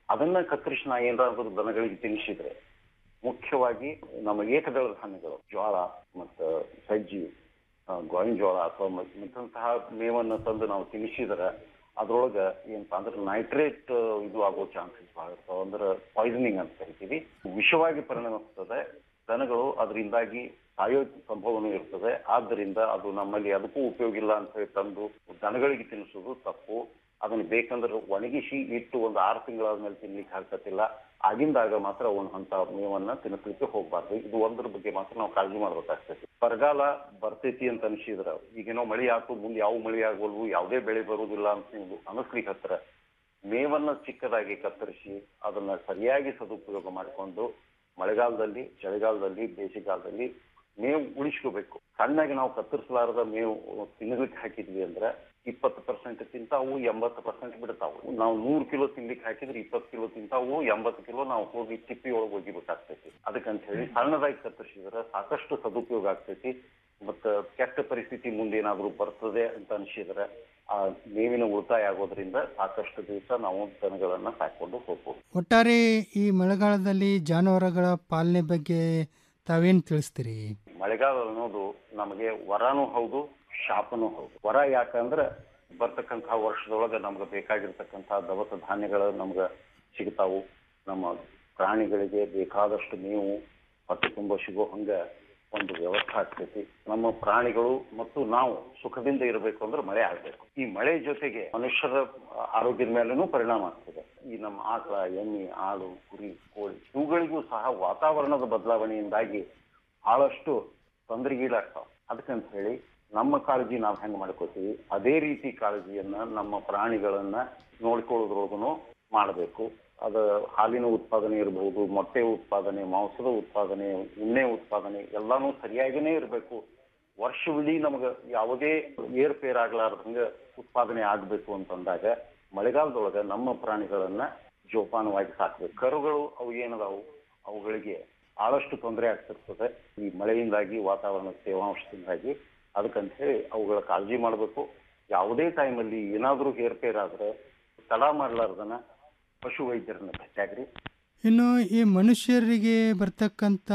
ಅದನ್ನ ಕತ್ತರಿಸಿ ನಾ ಏನಾದ್ರು ದನಗಳಿಗೆ ತಿನ್ನಿಸಿದ್ರೆ ಮುಖ್ಯವಾಗಿ ನಮ್ಮ ಏಕದಳ ಧಾನ್ಯಗಳು ಜೋಳ ಮತ್ತು ಸಜ್ಜಿ ಆ, ಗೋವಿನ ಜೋಳ ಅಥವಾ ಮತ್ತಂತಹ ಮೇವನ್ನು ತಂದು ನಾವು ತಿನ್ನಿಸಿದ್ರೆ ಅದ್ರೊಳಗ ಏನಪ್ಪಾ ಅಂದ್ರೆ ನೈಟ್ರೇಟ್ ಇದು ಆಗೋ ಚಾನ್ಸಸ್ ಬಹಳ ಇರ್ತಾವ ಅಂದ್ರೆ ಪಾಯ್ಸನಿಂಗ್ ಅಂತ ಕರಿತೀವಿ ವಿಷವಾಗಿ ಪರಿಣಮಿಸ್ತದೆ ದನಗಳು ಅದರಿಂದಾಗಿ ಸಾಯೋ ಸಂಭವನೂ ಇರ್ತದೆ ಆದ್ದರಿಂದ ಅದು ನಮ್ಮಲ್ಲಿ ಅದಕ್ಕೂ ಉಪಯೋಗ ಇಲ್ಲ ಅಂತ ಹೇಳಿ ತಂದು ದನಗಳಿಗೆ ತಿನ್ನಿಸೋದು ತಪ್ಪು ಅದನ್ನ ಬೇಕಂದ್ರೆ ಒಣಗಿಸಿ ಇಟ್ಟು ಒಂದು ಆರು ತಿಂಗಳಾದ್ಮೇಲೆ ತಿನ್ಲಿಕ್ಕೆ ಆಗ್ತತಿಲ್ಲ ಆಗಿಂದಾಗ ಮಾತ್ರ ಒಂದು ಅಂತ ಮೇವನ್ನ ತಿನ್ನಿಸ್ಲಿಕ್ಕೆ ಹೋಗ್ಬಾರ್ದು ಇದು ಒಂದ್ರ ಬಗ್ಗೆ ಮಾತ್ರ ನಾವು ಕಾಳಜಿ ಮಾಡ್ಬೇಕಾಗ್ತೈತಿ ಬರಗಾಲ ಬರ್ತೈತಿ ಅಂತ ಅನ್ಸಿದ್ರ ಈಗೇನೋ ಮಳಿ ಆತು ಮುಂದೆ ಯಾವ ಮಳಿ ಆಗವಲ್ವು ಯಾವುದೇ ಬೆಳೆ ಬರುವುದಿಲ್ಲ ಅಂತ ನೀವು ಅನಿಸ್ಲಿಕ್ಕೆ ಹತ್ರ ಮೇವನ್ನ ಚಿಕ್ಕದಾಗಿ ಕತ್ತರಿಸಿ ಅದನ್ನ ಸರಿಯಾಗಿ ಸದುಪಯೋಗ ಮಾಡಿಕೊಂಡು ಮಳೆಗಾಲದಲ್ಲಿ ಚಳಿಗಾಲದಲ್ಲಿ ಬೇಸಿಗೆಗಾಲದಲ್ಲಿ ಮೇವು ಉಳಿಸ್ಕೋಬೇಕು ಸಣ್ಣಗೆ ನಾವು ಕತ್ತರಿಸಲಾರದ ಮೇವು ತಿನ್ನಲಿಕ್ಕೆ ಹಾಕಿದ್ವಿ ಅಂದ್ರೆ ಇಪ್ಪತ್ತು ಪರ್ಸೆಂಟ್ ತಿಂತಾವು ಎಂಬತ್ತು ಪರ್ಸೆಂಟ್ ಬಿಡ್ತಾವು ನಾವು ನೂರು ಕಿಲೋ ತಿನ್ಲಿಕ್ಕೆ ಹಾಕಿದ್ರೆ ಇಪ್ಪತ್ತು ಕಿಲೋ ತಿಂತಾವು ಎಂಬತ್ತು ಕಿಲೋ ನಾವು ಹೋಗಿ ತಿಪ್ಪಿ ಒಳಗೆ ಒಗಿಬೇಕಾಗ್ತೈತಿ ಅದಕ್ಕಂತ ಹೇಳಿ ಸಣ್ಣದಾಗಿ ಕತ್ತರಿಸಿದ್ರೆ ಸಾಕಷ್ಟು ಸದುಪಯೋಗ ಆಗ್ತೈತಿ ಮತ್ತ ಕೆಟ್ಟ ಪರಿಸ್ಥಿತಿ ಮುಂದೇನಾದ್ರೂ ಬರ್ತದೆ ಅಂತ ಅನ್ಸಿದ್ರೆ ಆ ಮೇವಿನ ಉಳಿತಾಯ ಆಗೋದ್ರಿಂದ ಸಾಕಷ್ಟು ದಿವಸ ನಾವು ದನಗಳನ್ನ ಸಾಕೊಂಡು ಹೋಗ್ಬೋದು ಒಟ್ಟಾರೆ ಈ ಮಳೆಗಾಲದಲ್ಲಿ ಜಾನುವಾರುಗಳ ಪಾಲನೆ ಬಗ್ಗೆ ತಾವೇನು ತಿಳಿಸ್ತೀರಿ ಮಳೆಗಾಲ ಅನ್ನೋದು ನಮಗೆ ವರನೂ ಹೌದು ಶಾಪನೂ ಹೌದು ವರ ಯಾಕಂದ್ರೆ ಬರ್ತಕ್ಕಂತಹ ವರ್ಷದೊಳಗೆ ನಮ್ಗೆ ಬೇಕಾಗಿರ್ತಕ್ಕಂತಹ ದವಸ ಧಾನ್ಯಗಳು ನಮ್ಗೆ ಸಿಗ್ತಾವು ನಮ್ಮ ಪ್ರಾಣಿಗಳಿಗೆ ಬೇಕಾದಷ್ಟು ಮೇವು ಹೊಟ್ಟೆ ತುಂಬ ಸಿಗೋ ಹಂಗ ಒಂದು ವ್ಯವಸ್ಥೆ ಆಗ್ತೈತಿ ನಮ್ಮ ಪ್ರಾಣಿಗಳು ಮತ್ತು ನಾವು ಸುಖದಿಂದ ಇರಬೇಕು ಅಂದ್ರೆ ಮಳೆ ಆಗ್ಬೇಕು ಈ ಮಳೆ ಜೊತೆಗೆ ಮನುಷ್ಯರ ಆರೋಗ್ಯದ ಮೇಲೂ ಪರಿಣಾಮ ಆಗ್ತದೆ ಈ ನಮ್ಮ ಆಕಳ ಎಮ್ಮೆ ಆಡು ಕುರಿ ಕೋಳಿ ಇವುಗಳಿಗೂ ಸಹ ವಾತಾವರಣದ ಬದಲಾವಣೆಯಿಂದಾಗಿ ಬಹಳಷ್ಟು ತೊಂದರೆಗೀಡಾಗ್ತಾವ ಅದಕ್ಕಂತ ಹೇಳಿ ನಮ್ಮ ಕಾಳಜಿ ನಾವು ಹೆಂಗ್ ಮಾಡ್ಕೋತೀವಿ ಅದೇ ರೀತಿ ಕಾಳಜಿಯನ್ನ ನಮ್ಮ ಪ್ರಾಣಿಗಳನ್ನ ನೋಡ್ಕೊಳ್ಳೋದ್ರೊಳಗೂ ಮಾಡಬೇಕು ಅದ ಹಾಲಿನ ಉತ್ಪಾದನೆ ಇರಬಹುದು ಮೊಟ್ಟೆ ಉತ್ಪಾದನೆ ಮಾಂಸದ ಉತ್ಪಾದನೆ ಉಣ್ಣೆ ಉತ್ಪಾದನೆ ಎಲ್ಲಾನು ಸರಿಯಾಗಿನೇ ಇರಬೇಕು ವರ್ಷವಿಡೀ ನಮಗೆ ಯಾವುದೇ ಏರ್ಪೇರ್ ಆಗ್ಲಾರ್ದಂಗ ಉತ್ಪಾದನೆ ಆಗ್ಬೇಕು ಅಂತಂದಾಗ ಮಳೆಗಾಲದೊಳಗ ನಮ್ಮ ಪ್ರಾಣಿಗಳನ್ನ ಜೋಪಾನವಾಗಿ ಸಾಕ್ಬೇಕು ಕರುಗಳು ಅವು ಏನದಾವು ಅವುಗಳಿಗೆ ಬಹಳಷ್ಟು ತೊಂದರೆ ಆಗ್ತಿರ್ತದೆ ಈ ಮಳೆಯಿಂದಾಗಿ ವಾತಾವರಣದ ತೇವಾಂಶದಿಂದಾಗಿ ಅದಕ್ಕಂತ ಹೇಳಿ ಅವುಗಳ ಕಾಳಜಿ ಮಾಡಬೇಕು ಯಾವುದೇ ಟೈಮಲ್ಲಿ ಏನಾದ್ರೂ ಏರ್ಪೇರ್ ಆದ್ರೆ ತಡ ಮಾಡ್ಲಾರ್ದನ ಪಶು ವೈದ್ಯರನ್ನ ಭೇಟಿಯಾಗ್ರಿ ಇನ್ನು ಈ ಮನುಷ್ಯರಿಗೆ ಬರ್ತಕ್ಕಂಥ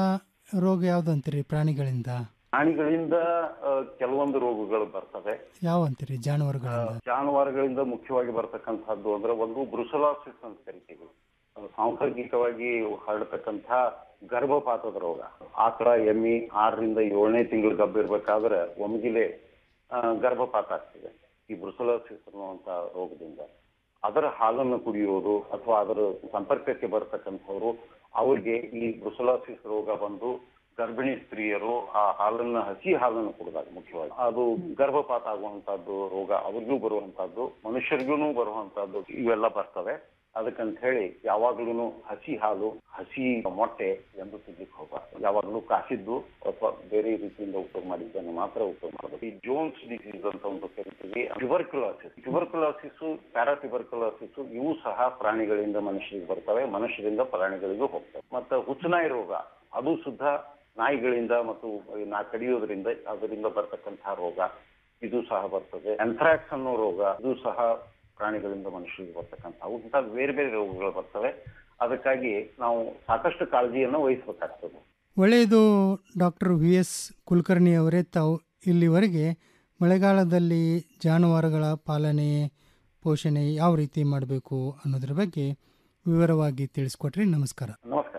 ರೋಗ ಯಾವ್ದು ಅಂತೀರಿ ಪ್ರಾಣಿಗಳಿಂದ ಪ್ರಾಣಿಗಳಿಂದ ಆ, ಕೆಲವೊಂದು ರೋಗಗಳು ಬರ್ತವೆ ಯಾವ ಅಂತೀರಿ ಜಾನುವಾರುಗಳಿಂದ ಜಾನುವಾರುಗಳಿಂದ ಮುಖ್ಯವಾಗಿ ಬರ್ತಕ್ಕಂಥದ್ದು ಅಂದ್ರೆ ಒಂದು ಬ್ರುಸಲಾಸಿಸ್ ಅಂತ ಕರಿತೀವಿ ಅದು ಸಾಂಸರ್ಗಿಕವಾಗಿ ಹರಡತಕ್ಕಂಥ ಗರ್ಭಪಾತದ ರೋಗ ಆಕಳ ಎಮ್ಮಿ ಆರರಿಂದ ಏಳನೇ ತಿಂಗಳು ಗಬ್ಬಿರ್ಬೇಕಾದ್ರೆ ಒಮ್ಗಿಲೆ ಆ, ಗರ್ಭಪಾತ ಆಗ್ತದೆ ಈ ಬ್ರುಸಲಾಸಿಸ್ ಅನ್ನುವಂತ ರೋಗದಿಂದ ಅದರ ಹಾಲನ್ನು ಕುಡಿಯೋದು ಅಥವಾ ಅದರ ಸಂಪರ್ಕಕ್ಕೆ ಬರ್ತಕ್ಕಂಥವ್ರು ಅವ್ರಿಗೆ ಈ ಬ್ರುಸಲಾಸಿಸ್ ರೋಗ ಬಂದು ಗರ್ಭಿಣಿ ಸ್ತ್ರೀಯರು ಆ ಹಾಲನ್ನ ಹಸಿ ಹಾಲನ್ನು ಕುಡಿದಾಗ ಮುಖ್ಯವಾಗಿ ಅದು ಗರ್ಭಪಾತ ಆಗುವಂತದ್ದು ರೋಗ ಅವ್ರಿಗೂ ಬರುವಂತದ್ದು ಮನುಷ್ಯರಿಗೂ ಬರುವಂತದ್ದು ಇವೆಲ್ಲ ಬರ್ತವೆ ಅದಕ್ಕಂತ ಹೇಳಿ ಯಾವಾಗ್ಲೂ ಹಸಿ ಹಾಲು ಹಸಿ ಮೊಟ್ಟೆ ಎಂದು ತಿನ್ಲಿಕ್ಕೆ ಹೋಗಬಾರ್ದು ಯಾವಾಗ್ಲೂ ಕಾಸಿದ್ದು ಅಥವಾ ಬೇರೆ ರೀತಿಯಿಂದ ಉಪಯೋಗ ಮಾಡಿದ್ದನ್ನು ಮಾತ್ರ ಉಪಯೋಗ ಮಾಡಬೇಕು ಈ ಜೋನ್ಸ್ ಡಿಸೀಸ್ ಅಂತ ಒಂದು ಕರಿತೀವಿ ಟ್ಯುಬರ್ಕ್ಯುಲಾಸಿಸ್ ಟ್ಯುಬರ್ಕ್ಯುಲಾಸಿಸ್ ಪ್ಯಾರಾಟ್ಯುಬರ್ಕ್ಯುಲಾಸಿಸ್ ಇವು ಸಹ ಪ್ರಾಣಿಗಳಿಂದ ಮನುಷ್ಯರಿಗೆ ಬರ್ತವೆ ಮನುಷ್ಯರಿಂದ ಪ್ರಾಣಿಗಳಿಗೂ ಹೋಗ್ತವೆ ಮತ್ತೆ ಹುಚ್ಚುನಾಯಿ ರೋಗ ಅದು ಸುದ್ದ ನಾಯಿಗಳಿಂದ ಮತ್ತು ನಾ ಕಡಿಯೋದ್ರಿಂದ ಅದರಿಂದ ಬರ್ತಕ್ಕಂತಹ ರೋಗ ಇದು ಸಹ ಬರ್ತದೆ ಎಂಥ್ರಾಕ್ಸ್ ಅನ್ನೋ ರೋಗ ಇದು ಸಹ ಪ್ರಾಣಿಗಳಿಂದ ಮನುಷ್ಯರಿಗೆ ಬರ್ತಕ್ಕಂಥವು ಇಂಥ ಬೇರೆ ಬೇರೆ ರೋಗಗಳು ಬರ್ತವೆ ಅದಕ್ಕಾಗಿ ನಾವು ಸಾಕಷ್ಟು ಕಾಳಜಿಯನ್ನು ವಹಿಸಬೇಕಾಗ್ತದೆ ಒಳ್ಳೆಯದು ಡಾಕ್ಟರ್ ವಿ ಎಸ್ ಕುಲಕರ್ಣಿ ಅವರೇ ತಾವು ಇಲ್ಲಿವರೆಗೆ ಮಳೆಗಾಲದಲ್ಲಿ ಜಾನುವಾರುಗಳ ಪಾಲನೆ ಪೋಷಣೆ ಯಾವ ರೀತಿ ಮಾಡಬೇಕು ಅನ್ನೋದ್ರ ಬಗ್ಗೆ ವಿವರವಾಗಿ ತಿಳಿಸ್ಕೊಟ್ರಿ ನಮಸ್ಕಾರ ನಮಸ್ಕಾರ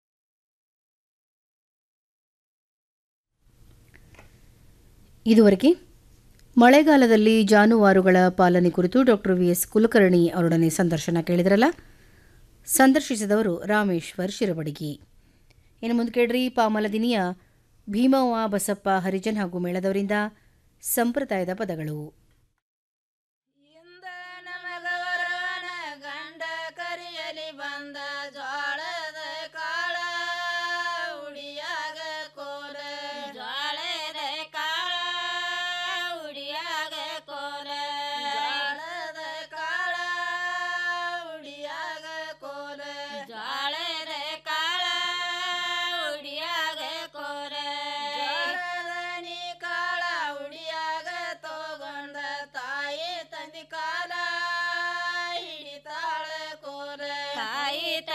ಇದುವರೆಗೆ ಮಳೆಗಾಲದಲ್ಲಿ ಜಾನುವಾರುಗಳ ಪಾಲನೆ ಕುರಿತು ಡಾಕ್ಟರ್ ವಿ ಎಸ್ ಕುಲಕರ್ಣಿ ಅವರೊಡನೆ ಸಂದರ್ಶನ ಕೇಳಿದ್ರಲ್ಲ ಸಂದರ್ಶಿಸಿದವರು ರಾಮೇಶ್ವರ್ ಶಿರಬಡಗಿ ಇನ್ನು ಮುಂದೆ ಕೇಳ್ರಿ ಪಾಮಲದಿನಿಯ ಭೀಮವ್ವ ಬಸಪ್ಪ ಹರಿಜನ್ ಹಾಗೂ ಮೇಳದವರಿಂದ ಸಂಪ್ರದಾಯದ ಪದಗಳು ಗಂಡ ಕರಿಯಲಿ ಬಂದ ಜೋಳದ ಕಾಳ ಉಡಿಯಾಗ ಕೋಲ ಜೋಳದ ಕಾಳ ಉಡಿಯಾಗ ಕೋಲ ಜೋಳದ ಕಾಳ ಉಡಿಯಾಗ ಕೋಲ ಜೋಳದ ಕಾಳ ಉಡಿಯಾಗ ಕೋಲ ಜೋಳದ ನೀ ಕಾಳ ಉಡಿಯಾಗ ತಗೊಂಡ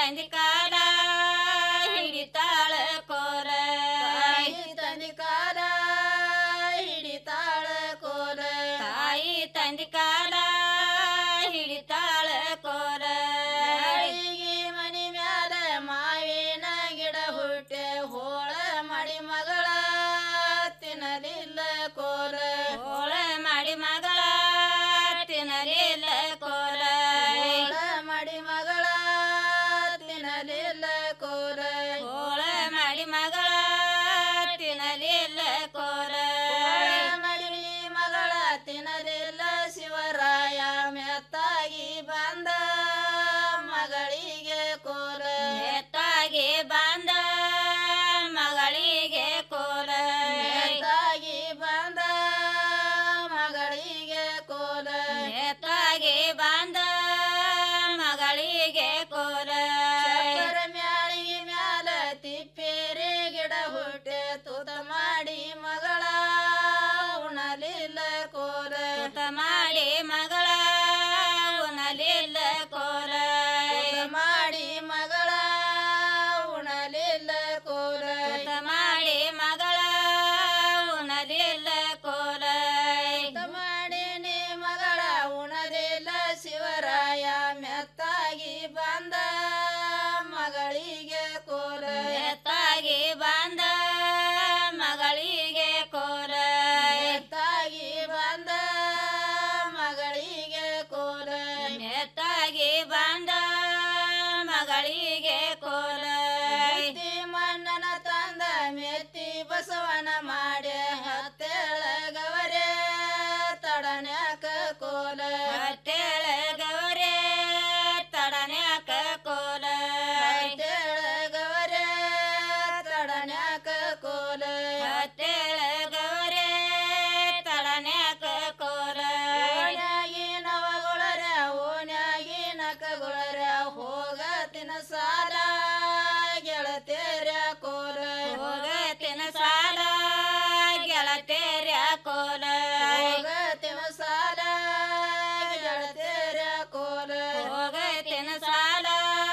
ತಂದಿ ಕಾಲ ಹಿಡಿತಾಳ ಕೋಲ ತಾಯಿ ತಂದಿ ಕಾಲ ಹಿಡಿತಾಳ ಕೋಲ ತಾಯಿ ತಂದಿ ಕಾಲ ಹಿಡಿತಾಳ ಕೋಲ ಅಡಿಗೆ ಮನಿ ಮ್ಯಾಲ ಮಾವಿನ ಗಿಡ ಹುಟ್ಟೆ ಹೋಳ ಮಾಡಿ ಮಗಳ ತಿನ್ನಲಿಲ್ಲ ಕೋಲ ಹೋಳ ಮಾಡಿ ಮಗಳ ತಿನ್ನಲಿಲ್ಲ ಕೋಲ ಹೋಳ ಮಾಡಿ ಮಗಳ ತಿನ್ನಲಿಲ್ಲ ಕೋಲ ಹೋಳ ಮಾಡಿ ಮಗಳ ತಿನ್ನಲಿಲ್ಲ ಕೋಲ ಮಾಡಿ ಮಗಳ ತಿನ್ನಲಿಲ್ಲ ಶಿವರಾಯ ಮೆತ್ತಾಗಿ ಬಂದ ಮಗಳಿಗೆ ಕೋಲ ಮೆತ್ತಾಗಿ ಬಂದ ಮಗಳಿಗೆ ಕೋಲ ಮೆತ್ತಾಗಿ ಬಂದ ಮಗಳಿಗೆ ಕೋಲ ಮೆತ್ತಾಗಿ ಬಂದ ಮಗಳಿಗೆ ಕೋಲ ಮ್ಯಾಳಿಗೆ ಮ್ಯಾಲ ತಿಪ್ಪೇರಿ ಗಿಡ ಹುಟ್ಟೆ ತೂತ ಮಾಡಿ ಮಗಳ ಉಣಲಿಲ್ಲ ಕೋಲ ತೂತ ಮಾಡಿ ಮಗಳ ಉಣಲಿಲ್ಲ ಕೋಲ ಮಾಡಿ ಮಗಳ ಉಣಲಿಲ್ಲ ಕೋಲ ತೂತ ಮಾಡಿ ಮಗಳ ಉಣಲಿಲ್ಲ ಕೋಲ ಮಾಡಿ ನೀ ಮಗಳ ಉಣಲಿಲ್ಲ ಶಿವರಾಯ ಮೆತ್ತಾಗಿ ಬಂದ ಮಗಳಿಗೆ ಕೋಲ ಮೆತ್ತಾಗಿ ಬಂದ ಮಗಳಿಗೆ ಕೋಲ ಮೆತ್ತಾಗಿ ಬಂದ ಮಗಳಿಗೆ ಕೋಲ ಮೆತ್ತಾಗಿ ಬಂದ ಮಗಳಿಗೆ ಕೋಲ ಮಣ್ಣನ ತಂದ ಮೆತ್ತಿ ಬಸವನ ಮಾಡಿ ಹತ್ತೇಳ ಗವರೇ ತಡನ್ಯಾಕ ಕೋಲ ಹತ್ತೇಳ ಗವರೇ ತಡನ್ಯಾಕ ಕೋಲ ಹತ್ತೇಳ ಗವರೇ ತಡನ್ಯಾಕ ಕೋಲ ಹತ್ತೇಳ ಗವರೇ ತಡನ್ಯಾಕ ಕೋಲ ಓಣ್ಯಾಗಿ ನವಗುಳರ ಓಣ್ಯಾಗಿ ನಕಗುಳರ ಹೋಗತಿನ ಸಾಲ ಗೆಳತೇರ ಕೋಲ ಹೋಗತಿನ ಸಾಲ ಗೆಳತೇರ ಕೋಲ ಹೋಗತಿನ ಸಾಲ ಗೆಳತೇರ ಕೋಲ ಹೋಗತಿನ ಸಾಲ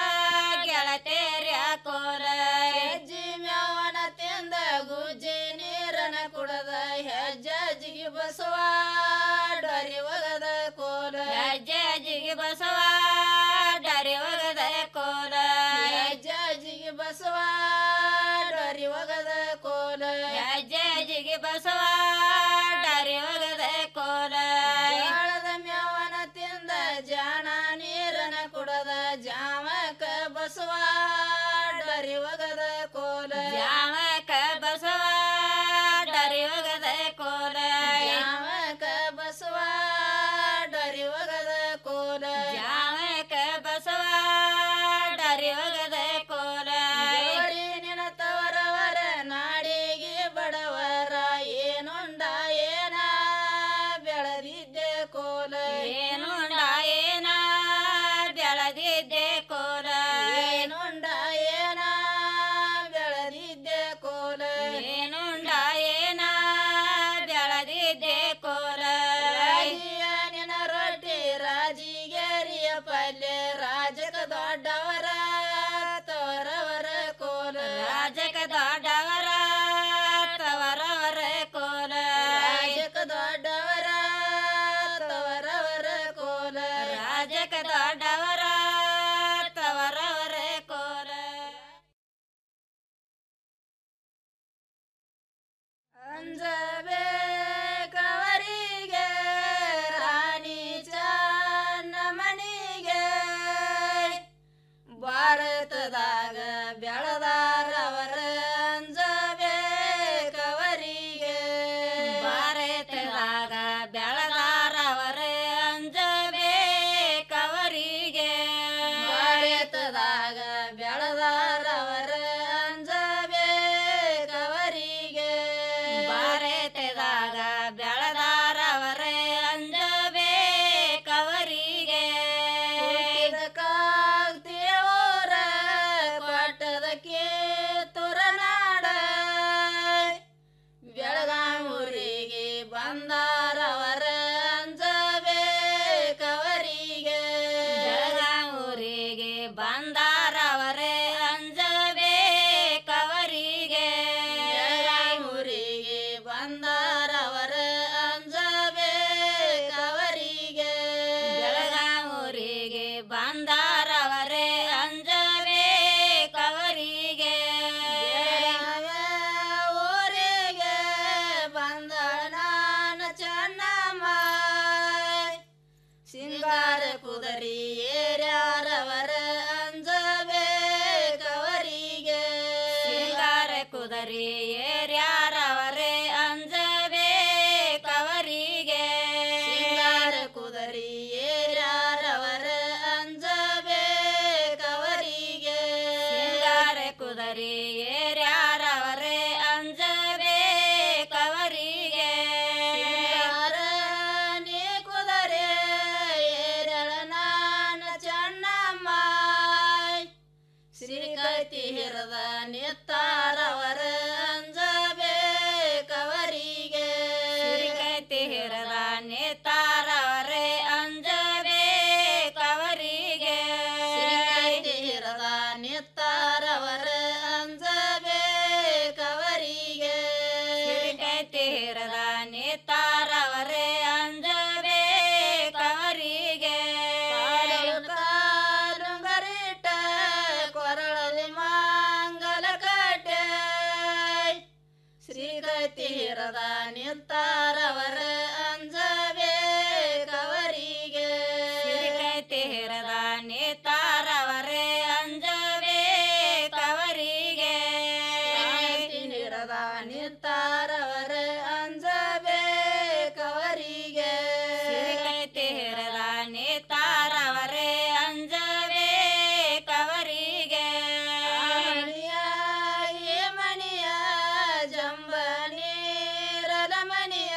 ಗೆಳತೇರ ಕೋಲ ಹೆಜ್ಜಿ ಮ್ಯಾವನ ತಿಂದ ಗುಜ್ಜಿ ನೀರನ ಕುಡದ ಹೆಜ್ಜೆ ಜಿಗಿ ಬಸವ ಡರಿ ಒಗದ ಕೋಲ ಹೆಜ್ಜೆ ಜಿಗಿ ಬಸವ ಡರಿ ಒಗದ ಕೋಲ ಹೆಜ್ಜೆ ಜಿಗಿ ಬಸವ ಡರಿ ಒಗದ ಕೋಲ ಹೆಜ್ಜೆ ಜಿಗಿ ಬಸವ ಡರಿ ಒಗದ ಕೋಲ ಜೋಳದ ಮ್ಯಾವನ ತಿಂದ ಜಾಣ ನೀರನ ಕುಡದ ಜಾಮಕ ಬಸವ ಡರಿ ಒಗದ ಕೋಲ ಜಾಮಕ ಬಸವ ಡರಿ ಒಗದ ಕೋಲ ಜಾಮಕ ಬಸವ ಡರಿ ಒಗದ ಕೋಲ ಜಾಮಕ ಬಸವ ಡರಿ ಒಗದ ಕೋಲ ನಿನ ತವರವರ ನಾಡಿಗೆ ಬಡವರ ಏನುಂಡ ಏನ ಬೆಳೆದಿದ್ದೆ ಕೋಲ ಏನುಂಡ ಏನ ಬೆಳೆದಿದ್ದೆ ಕೋಲ ಏನುಂಡ ಏನ ಬೆಳೆದಿದ್ದೆ ಕೋಲ ಏನುಂಡ ಏನ ಬೆಳೆದಿದ್ದೆ ಕೋಲ ನಿನ ರೊಟ್ಟಿ ರಾಜಿಗೇರಿಯ ಪಲ್ಯ ರಾಜಕ ದೊಡ್ಡವರ ತವರವರ ಕೋಲ ರಾಜಕ ದೊಡ್ಡವರ ತವರವರ ಕೋಲ ರಾಜಕ ದೊಡ್ಡವರ ತವರವರ ಕೋಲ ರಾಜಕ ದೊಡ್ಡವರ ತವರವರ ಕೋಲ ಅಂಜಬೇಕವರಿಗೆ ರಾಣಿ ಚನ್ನಮಣಿಗೆ ಭಾರತದಾಗ ಬೆಳೆದಾರವರ ಅಂಜಬೇಕವರಿಗೆ ಭಾರತದಾಗ ಬೆಳೆದಾರವರ ಅಂಜಬೇಕವರಿಗೆ ನೇತಾರವರೇ ಅಂಜವೇ ಕವರಿಗೆ ತೀರದ ನಿತ್ತಾರವರ ಅಂಜವೇ ಕವರಿಗೆ ತೀರದ ನೇತಾರವರೇ ಅಂಜವೇ ಕವರಿಗೆ ಕಾಲುಂಗರಿಟ ಕೊರಳಲಿ ಮಾಂಗಲ ಕಟ್ಟೆ ಶ್ರೀಗತಿರದ ನಿತ್ತಾರವರ ಅಂಜವೇ ಕವರಿಗೆ ಶ್ರೀಗತಿರದ ನೇತಾರವರೇ ಅಂಜವೇ ಕವರಿಗೆ ನಿರದ ನಿತ್ತಾರವರ ಅಂಜವೇ ಕವರಿಗೆ ಶ್ರೀಗತಿರದ ನೇತಾರವರೇ ಅಂಜವೇ ಕವರಿಗೆ ಮಣಿಯ ಏ ಮಣಿಯ ಜಂಬ ನೀರಲ ಮಣಿಯ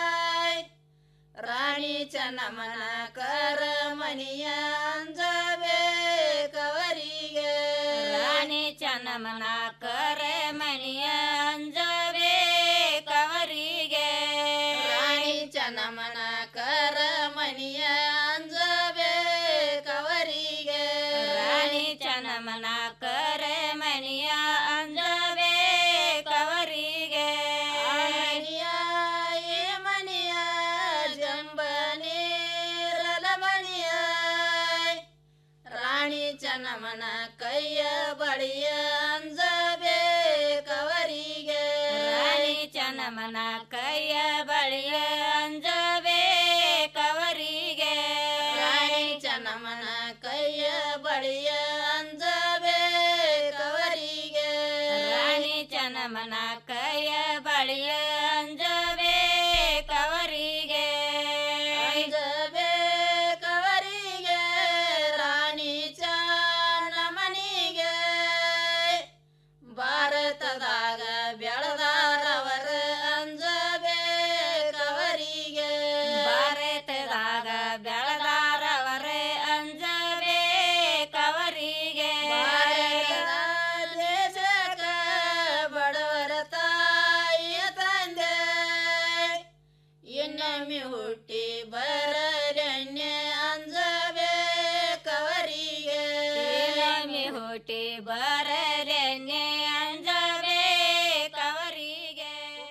ರಾಣಿ ಚನ್ನಮನ ಕರ ಮಣಿಯ ಅಂಜವೇ ಕವರಿಗೆ ರಾಣಿ ಚನ್ನಮನ ಕರ ಮಣಿಯ ಅಂಜವೇ ಕವರಿಗೆ ರಾಣಿ ಚನ್ನಮನ ಕರ ಮಣಿಯ ಅಂಜವೇ ಕವರಿಗೆ ರಾಣಿ ಚನ್ನಮನ ಕರ ಮಣಿಯ ಅಂಜವೇ ಕವರಿಗೆ ಮಣಿಯ ಏ ಮಣಿಯ ಜಂಬ ನೀರಲ ಮಣಿಯ ರಾಣಿ ಚನ್ನಮನ ಕೈಯ ಬಳಿಯ ಅಂಜಬೇ ಕವರಿಗೆ ರಾಣಿ ಚನ್ನಮನ ಕೈಯ ಬಳಿಯ ಅಂಜಬೇ ಕವರಿಗೆ ರಾಣಿ ಚನ್ನಮನ ಕೈಯ ಬಳಿಯ ಅಂಜಬೇ ಕವರಿಗೆ ರಾಣಿ ಚನ್ನಮನ ಕೈಯ ಬಳಿಯ ಅಂಜಬೇ ಕವರಿಗೆ ಅಂಜಬೇ ಕವರಿಗೆ ರಾಣಿ ಚನ್ನಮನಿಗೆ ಭಾರತದಾಗ ಬೆಳೆದಾರವರ ಅಂಜಬೇ ಕವರಿಗೆ ಭಾರತದಾಗ ಬೆಳೆದಾರವರ ಅಂಜಬೇ ಕವರಿಗೆ ಭಾರತದ ದೇಶಕ ಬಡವರ ತಾಯಿಯ ತಂದೆ ಇನ್ನೊಮ್ಮೆ ಹುಟ್ಟಿ ಬರಲನ್ಯ ಅಂಜಬೇ ಕವರಿಗೆ ಇನ್ನೊಮ್ಮೆ ಹುಟ್ಟಿ ಬರಲನ್ಯ ಅಂಜಬೇ ಕವರಿಗೆ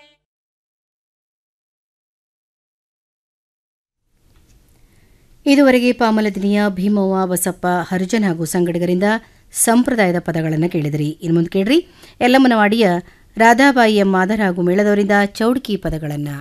ಇದುವರೆಗೆ ಪಾಮಲದಿನಿಯ ಭೀಮವ್ವ ಬಸಪ್ಪ ಹರಿಜನ್ ಹಾಗೂ ಸಂಗಡಿಗರಿಂದ ಸಂಪ್ರದಾಯದ ಪದಗಳನ್ನು ಕೇಳಿದಿರಿ ಇನ್ನು ಮುಂದೆ ಕೇಳ್ರಿ ಯಲ್ಲಮ್ಮನವಾಡಿಯ ರಾಧಾಬಾಯಿ ಎಂ ಮಾದರ್ ಹಾಗೂ ಮೇಳದವರಿಂದ ಚೌಡ್ಕಿ ಪದಗಳನ್ನು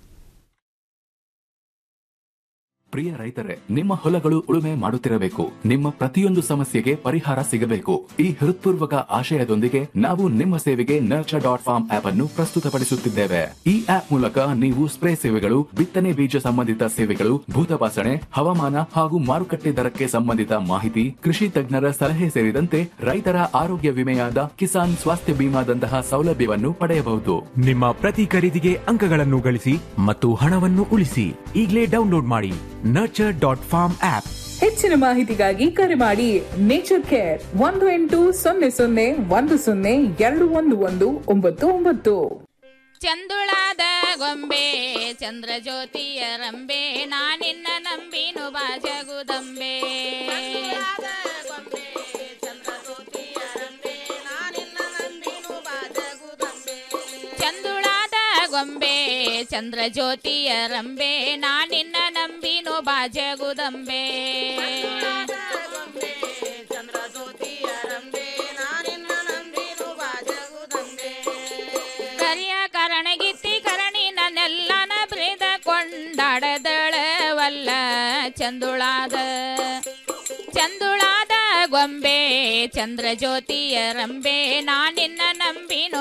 ಪ್ರಿಯ ರೈತರೇ ನಿಮ್ಮ ಹೊಲಗಳು ಉಳುಮೆ ಮಾಡುತ್ತಿರಬೇಕು ನಿಮ್ಮ ಪ್ರತಿಯೊಂದು ಸಮಸ್ಯೆಗೆ ಪರಿಹಾರ ಸಿಗಬೇಕು ಈ ಹೃತ್ಪೂರ್ವಕ ಆಶಯದೊಂದಿಗೆ ನಾವು ನಿಮ್ಮ ಸೇವೆಗೆ ನರ್ಚರ್ ಡಾಟ್ ಫಾರ್ಮ್ ಆಪ್ ಅನ್ನು ಪ್ರಸ್ತುತಪಡಿಸುತ್ತಿದ್ದೇವೆ ಈ ಆಪ್ ಮೂಲಕ ನೀವು ಸ್ಪ್ರೇ ಸೇವೆಗಳು ಬಿತ್ತನೆ ಬೀಜ ಸಂಬಂಧಿತ ಸೇವೆಗಳು ಭೂತಪಾಸಣೆ ಹವಾಮಾನ ಹಾಗೂ ಮಾರುಕಟ್ಟೆ ದರಕ್ಕೆ ಸಂಬಂಧಿತ ಮಾಹಿತಿ ಕೃಷಿ ತಜ್ಞರ ಸಲಹೆ ಸೇರಿದಂತೆ ರೈತರ ಆರೋಗ್ಯ ವಿಮೆಯಾದ ಕಿಸಾನ್ ಸ್ವಾಸ್ಥ್ಯ ಬಿಮಾದಂತಹ ಸೌಲಭ್ಯವನ್ನು ಪಡೆಯಬಹುದು ನಿಮ್ಮ ಪ್ರತಿ ಖರೀದಿಗೆ ಅಂಕಗಳನ್ನು ಗಳಿಸಿ ಮತ್ತು ಹಣವನ್ನು ಉಳಿಸಿ ಈಗಲೇ ಡೌನ್ಲೋಡ್ ಮಾಡಿ ನರ್ಚರ್ ಡಾಟ್ ಫಾರ್ಮ್ ಆಪ್ ಹೆಚ್ಚಿನ ಮಾಹಿತಿಗಾಗಿ ಕರೆ ಮಾಡಿ ನೇಚರ್ ಕೇರ್ ಒಂದು ಎಂಟು ಸೊನ್ನೆ ಸೊನ್ನೆ ಒಂದು ಸೊನ್ನೆ ಎರಡು ಒಂದು ಒಂದು ಒಂಬತ್ತು ಒಂಬತ್ತು ಚಂದುಳಾದ ಗೊಂಬೆ ಚಂದ್ರ ಜ್ಯೋತಿಯ ರಂಬೆ ನಾನಿನ್ನ ನಂಬಿನು ಬಾಜಗುದಂಬೆ ಚಂದುಳಾದ ಗೊಂಬೆ ಚಂದ್ರ ಜ್ಯೋತಿಯ ರಂಬೆ ನಾನಿನ್ನ ನಂಬಿನು ಬಾಜಗುದಂಬೆ ಕರಿಯ ಕರಣಗಿತ್ತಿ ಕರಣಿ ನನ್ನೆಲ್ಲನ ಬ್ರಿದ ಕೊಂಡಾಡದಳವಲ್ಲ ಚಂದುಳಾದ ಚಂದುಳಾದ ಗೊಂಬೆ ಚಂದ್ರ ಜ್ಯೋತಿಯ ರಂಬೆ ನಾನಿನ್ನ ನಂಬಿನು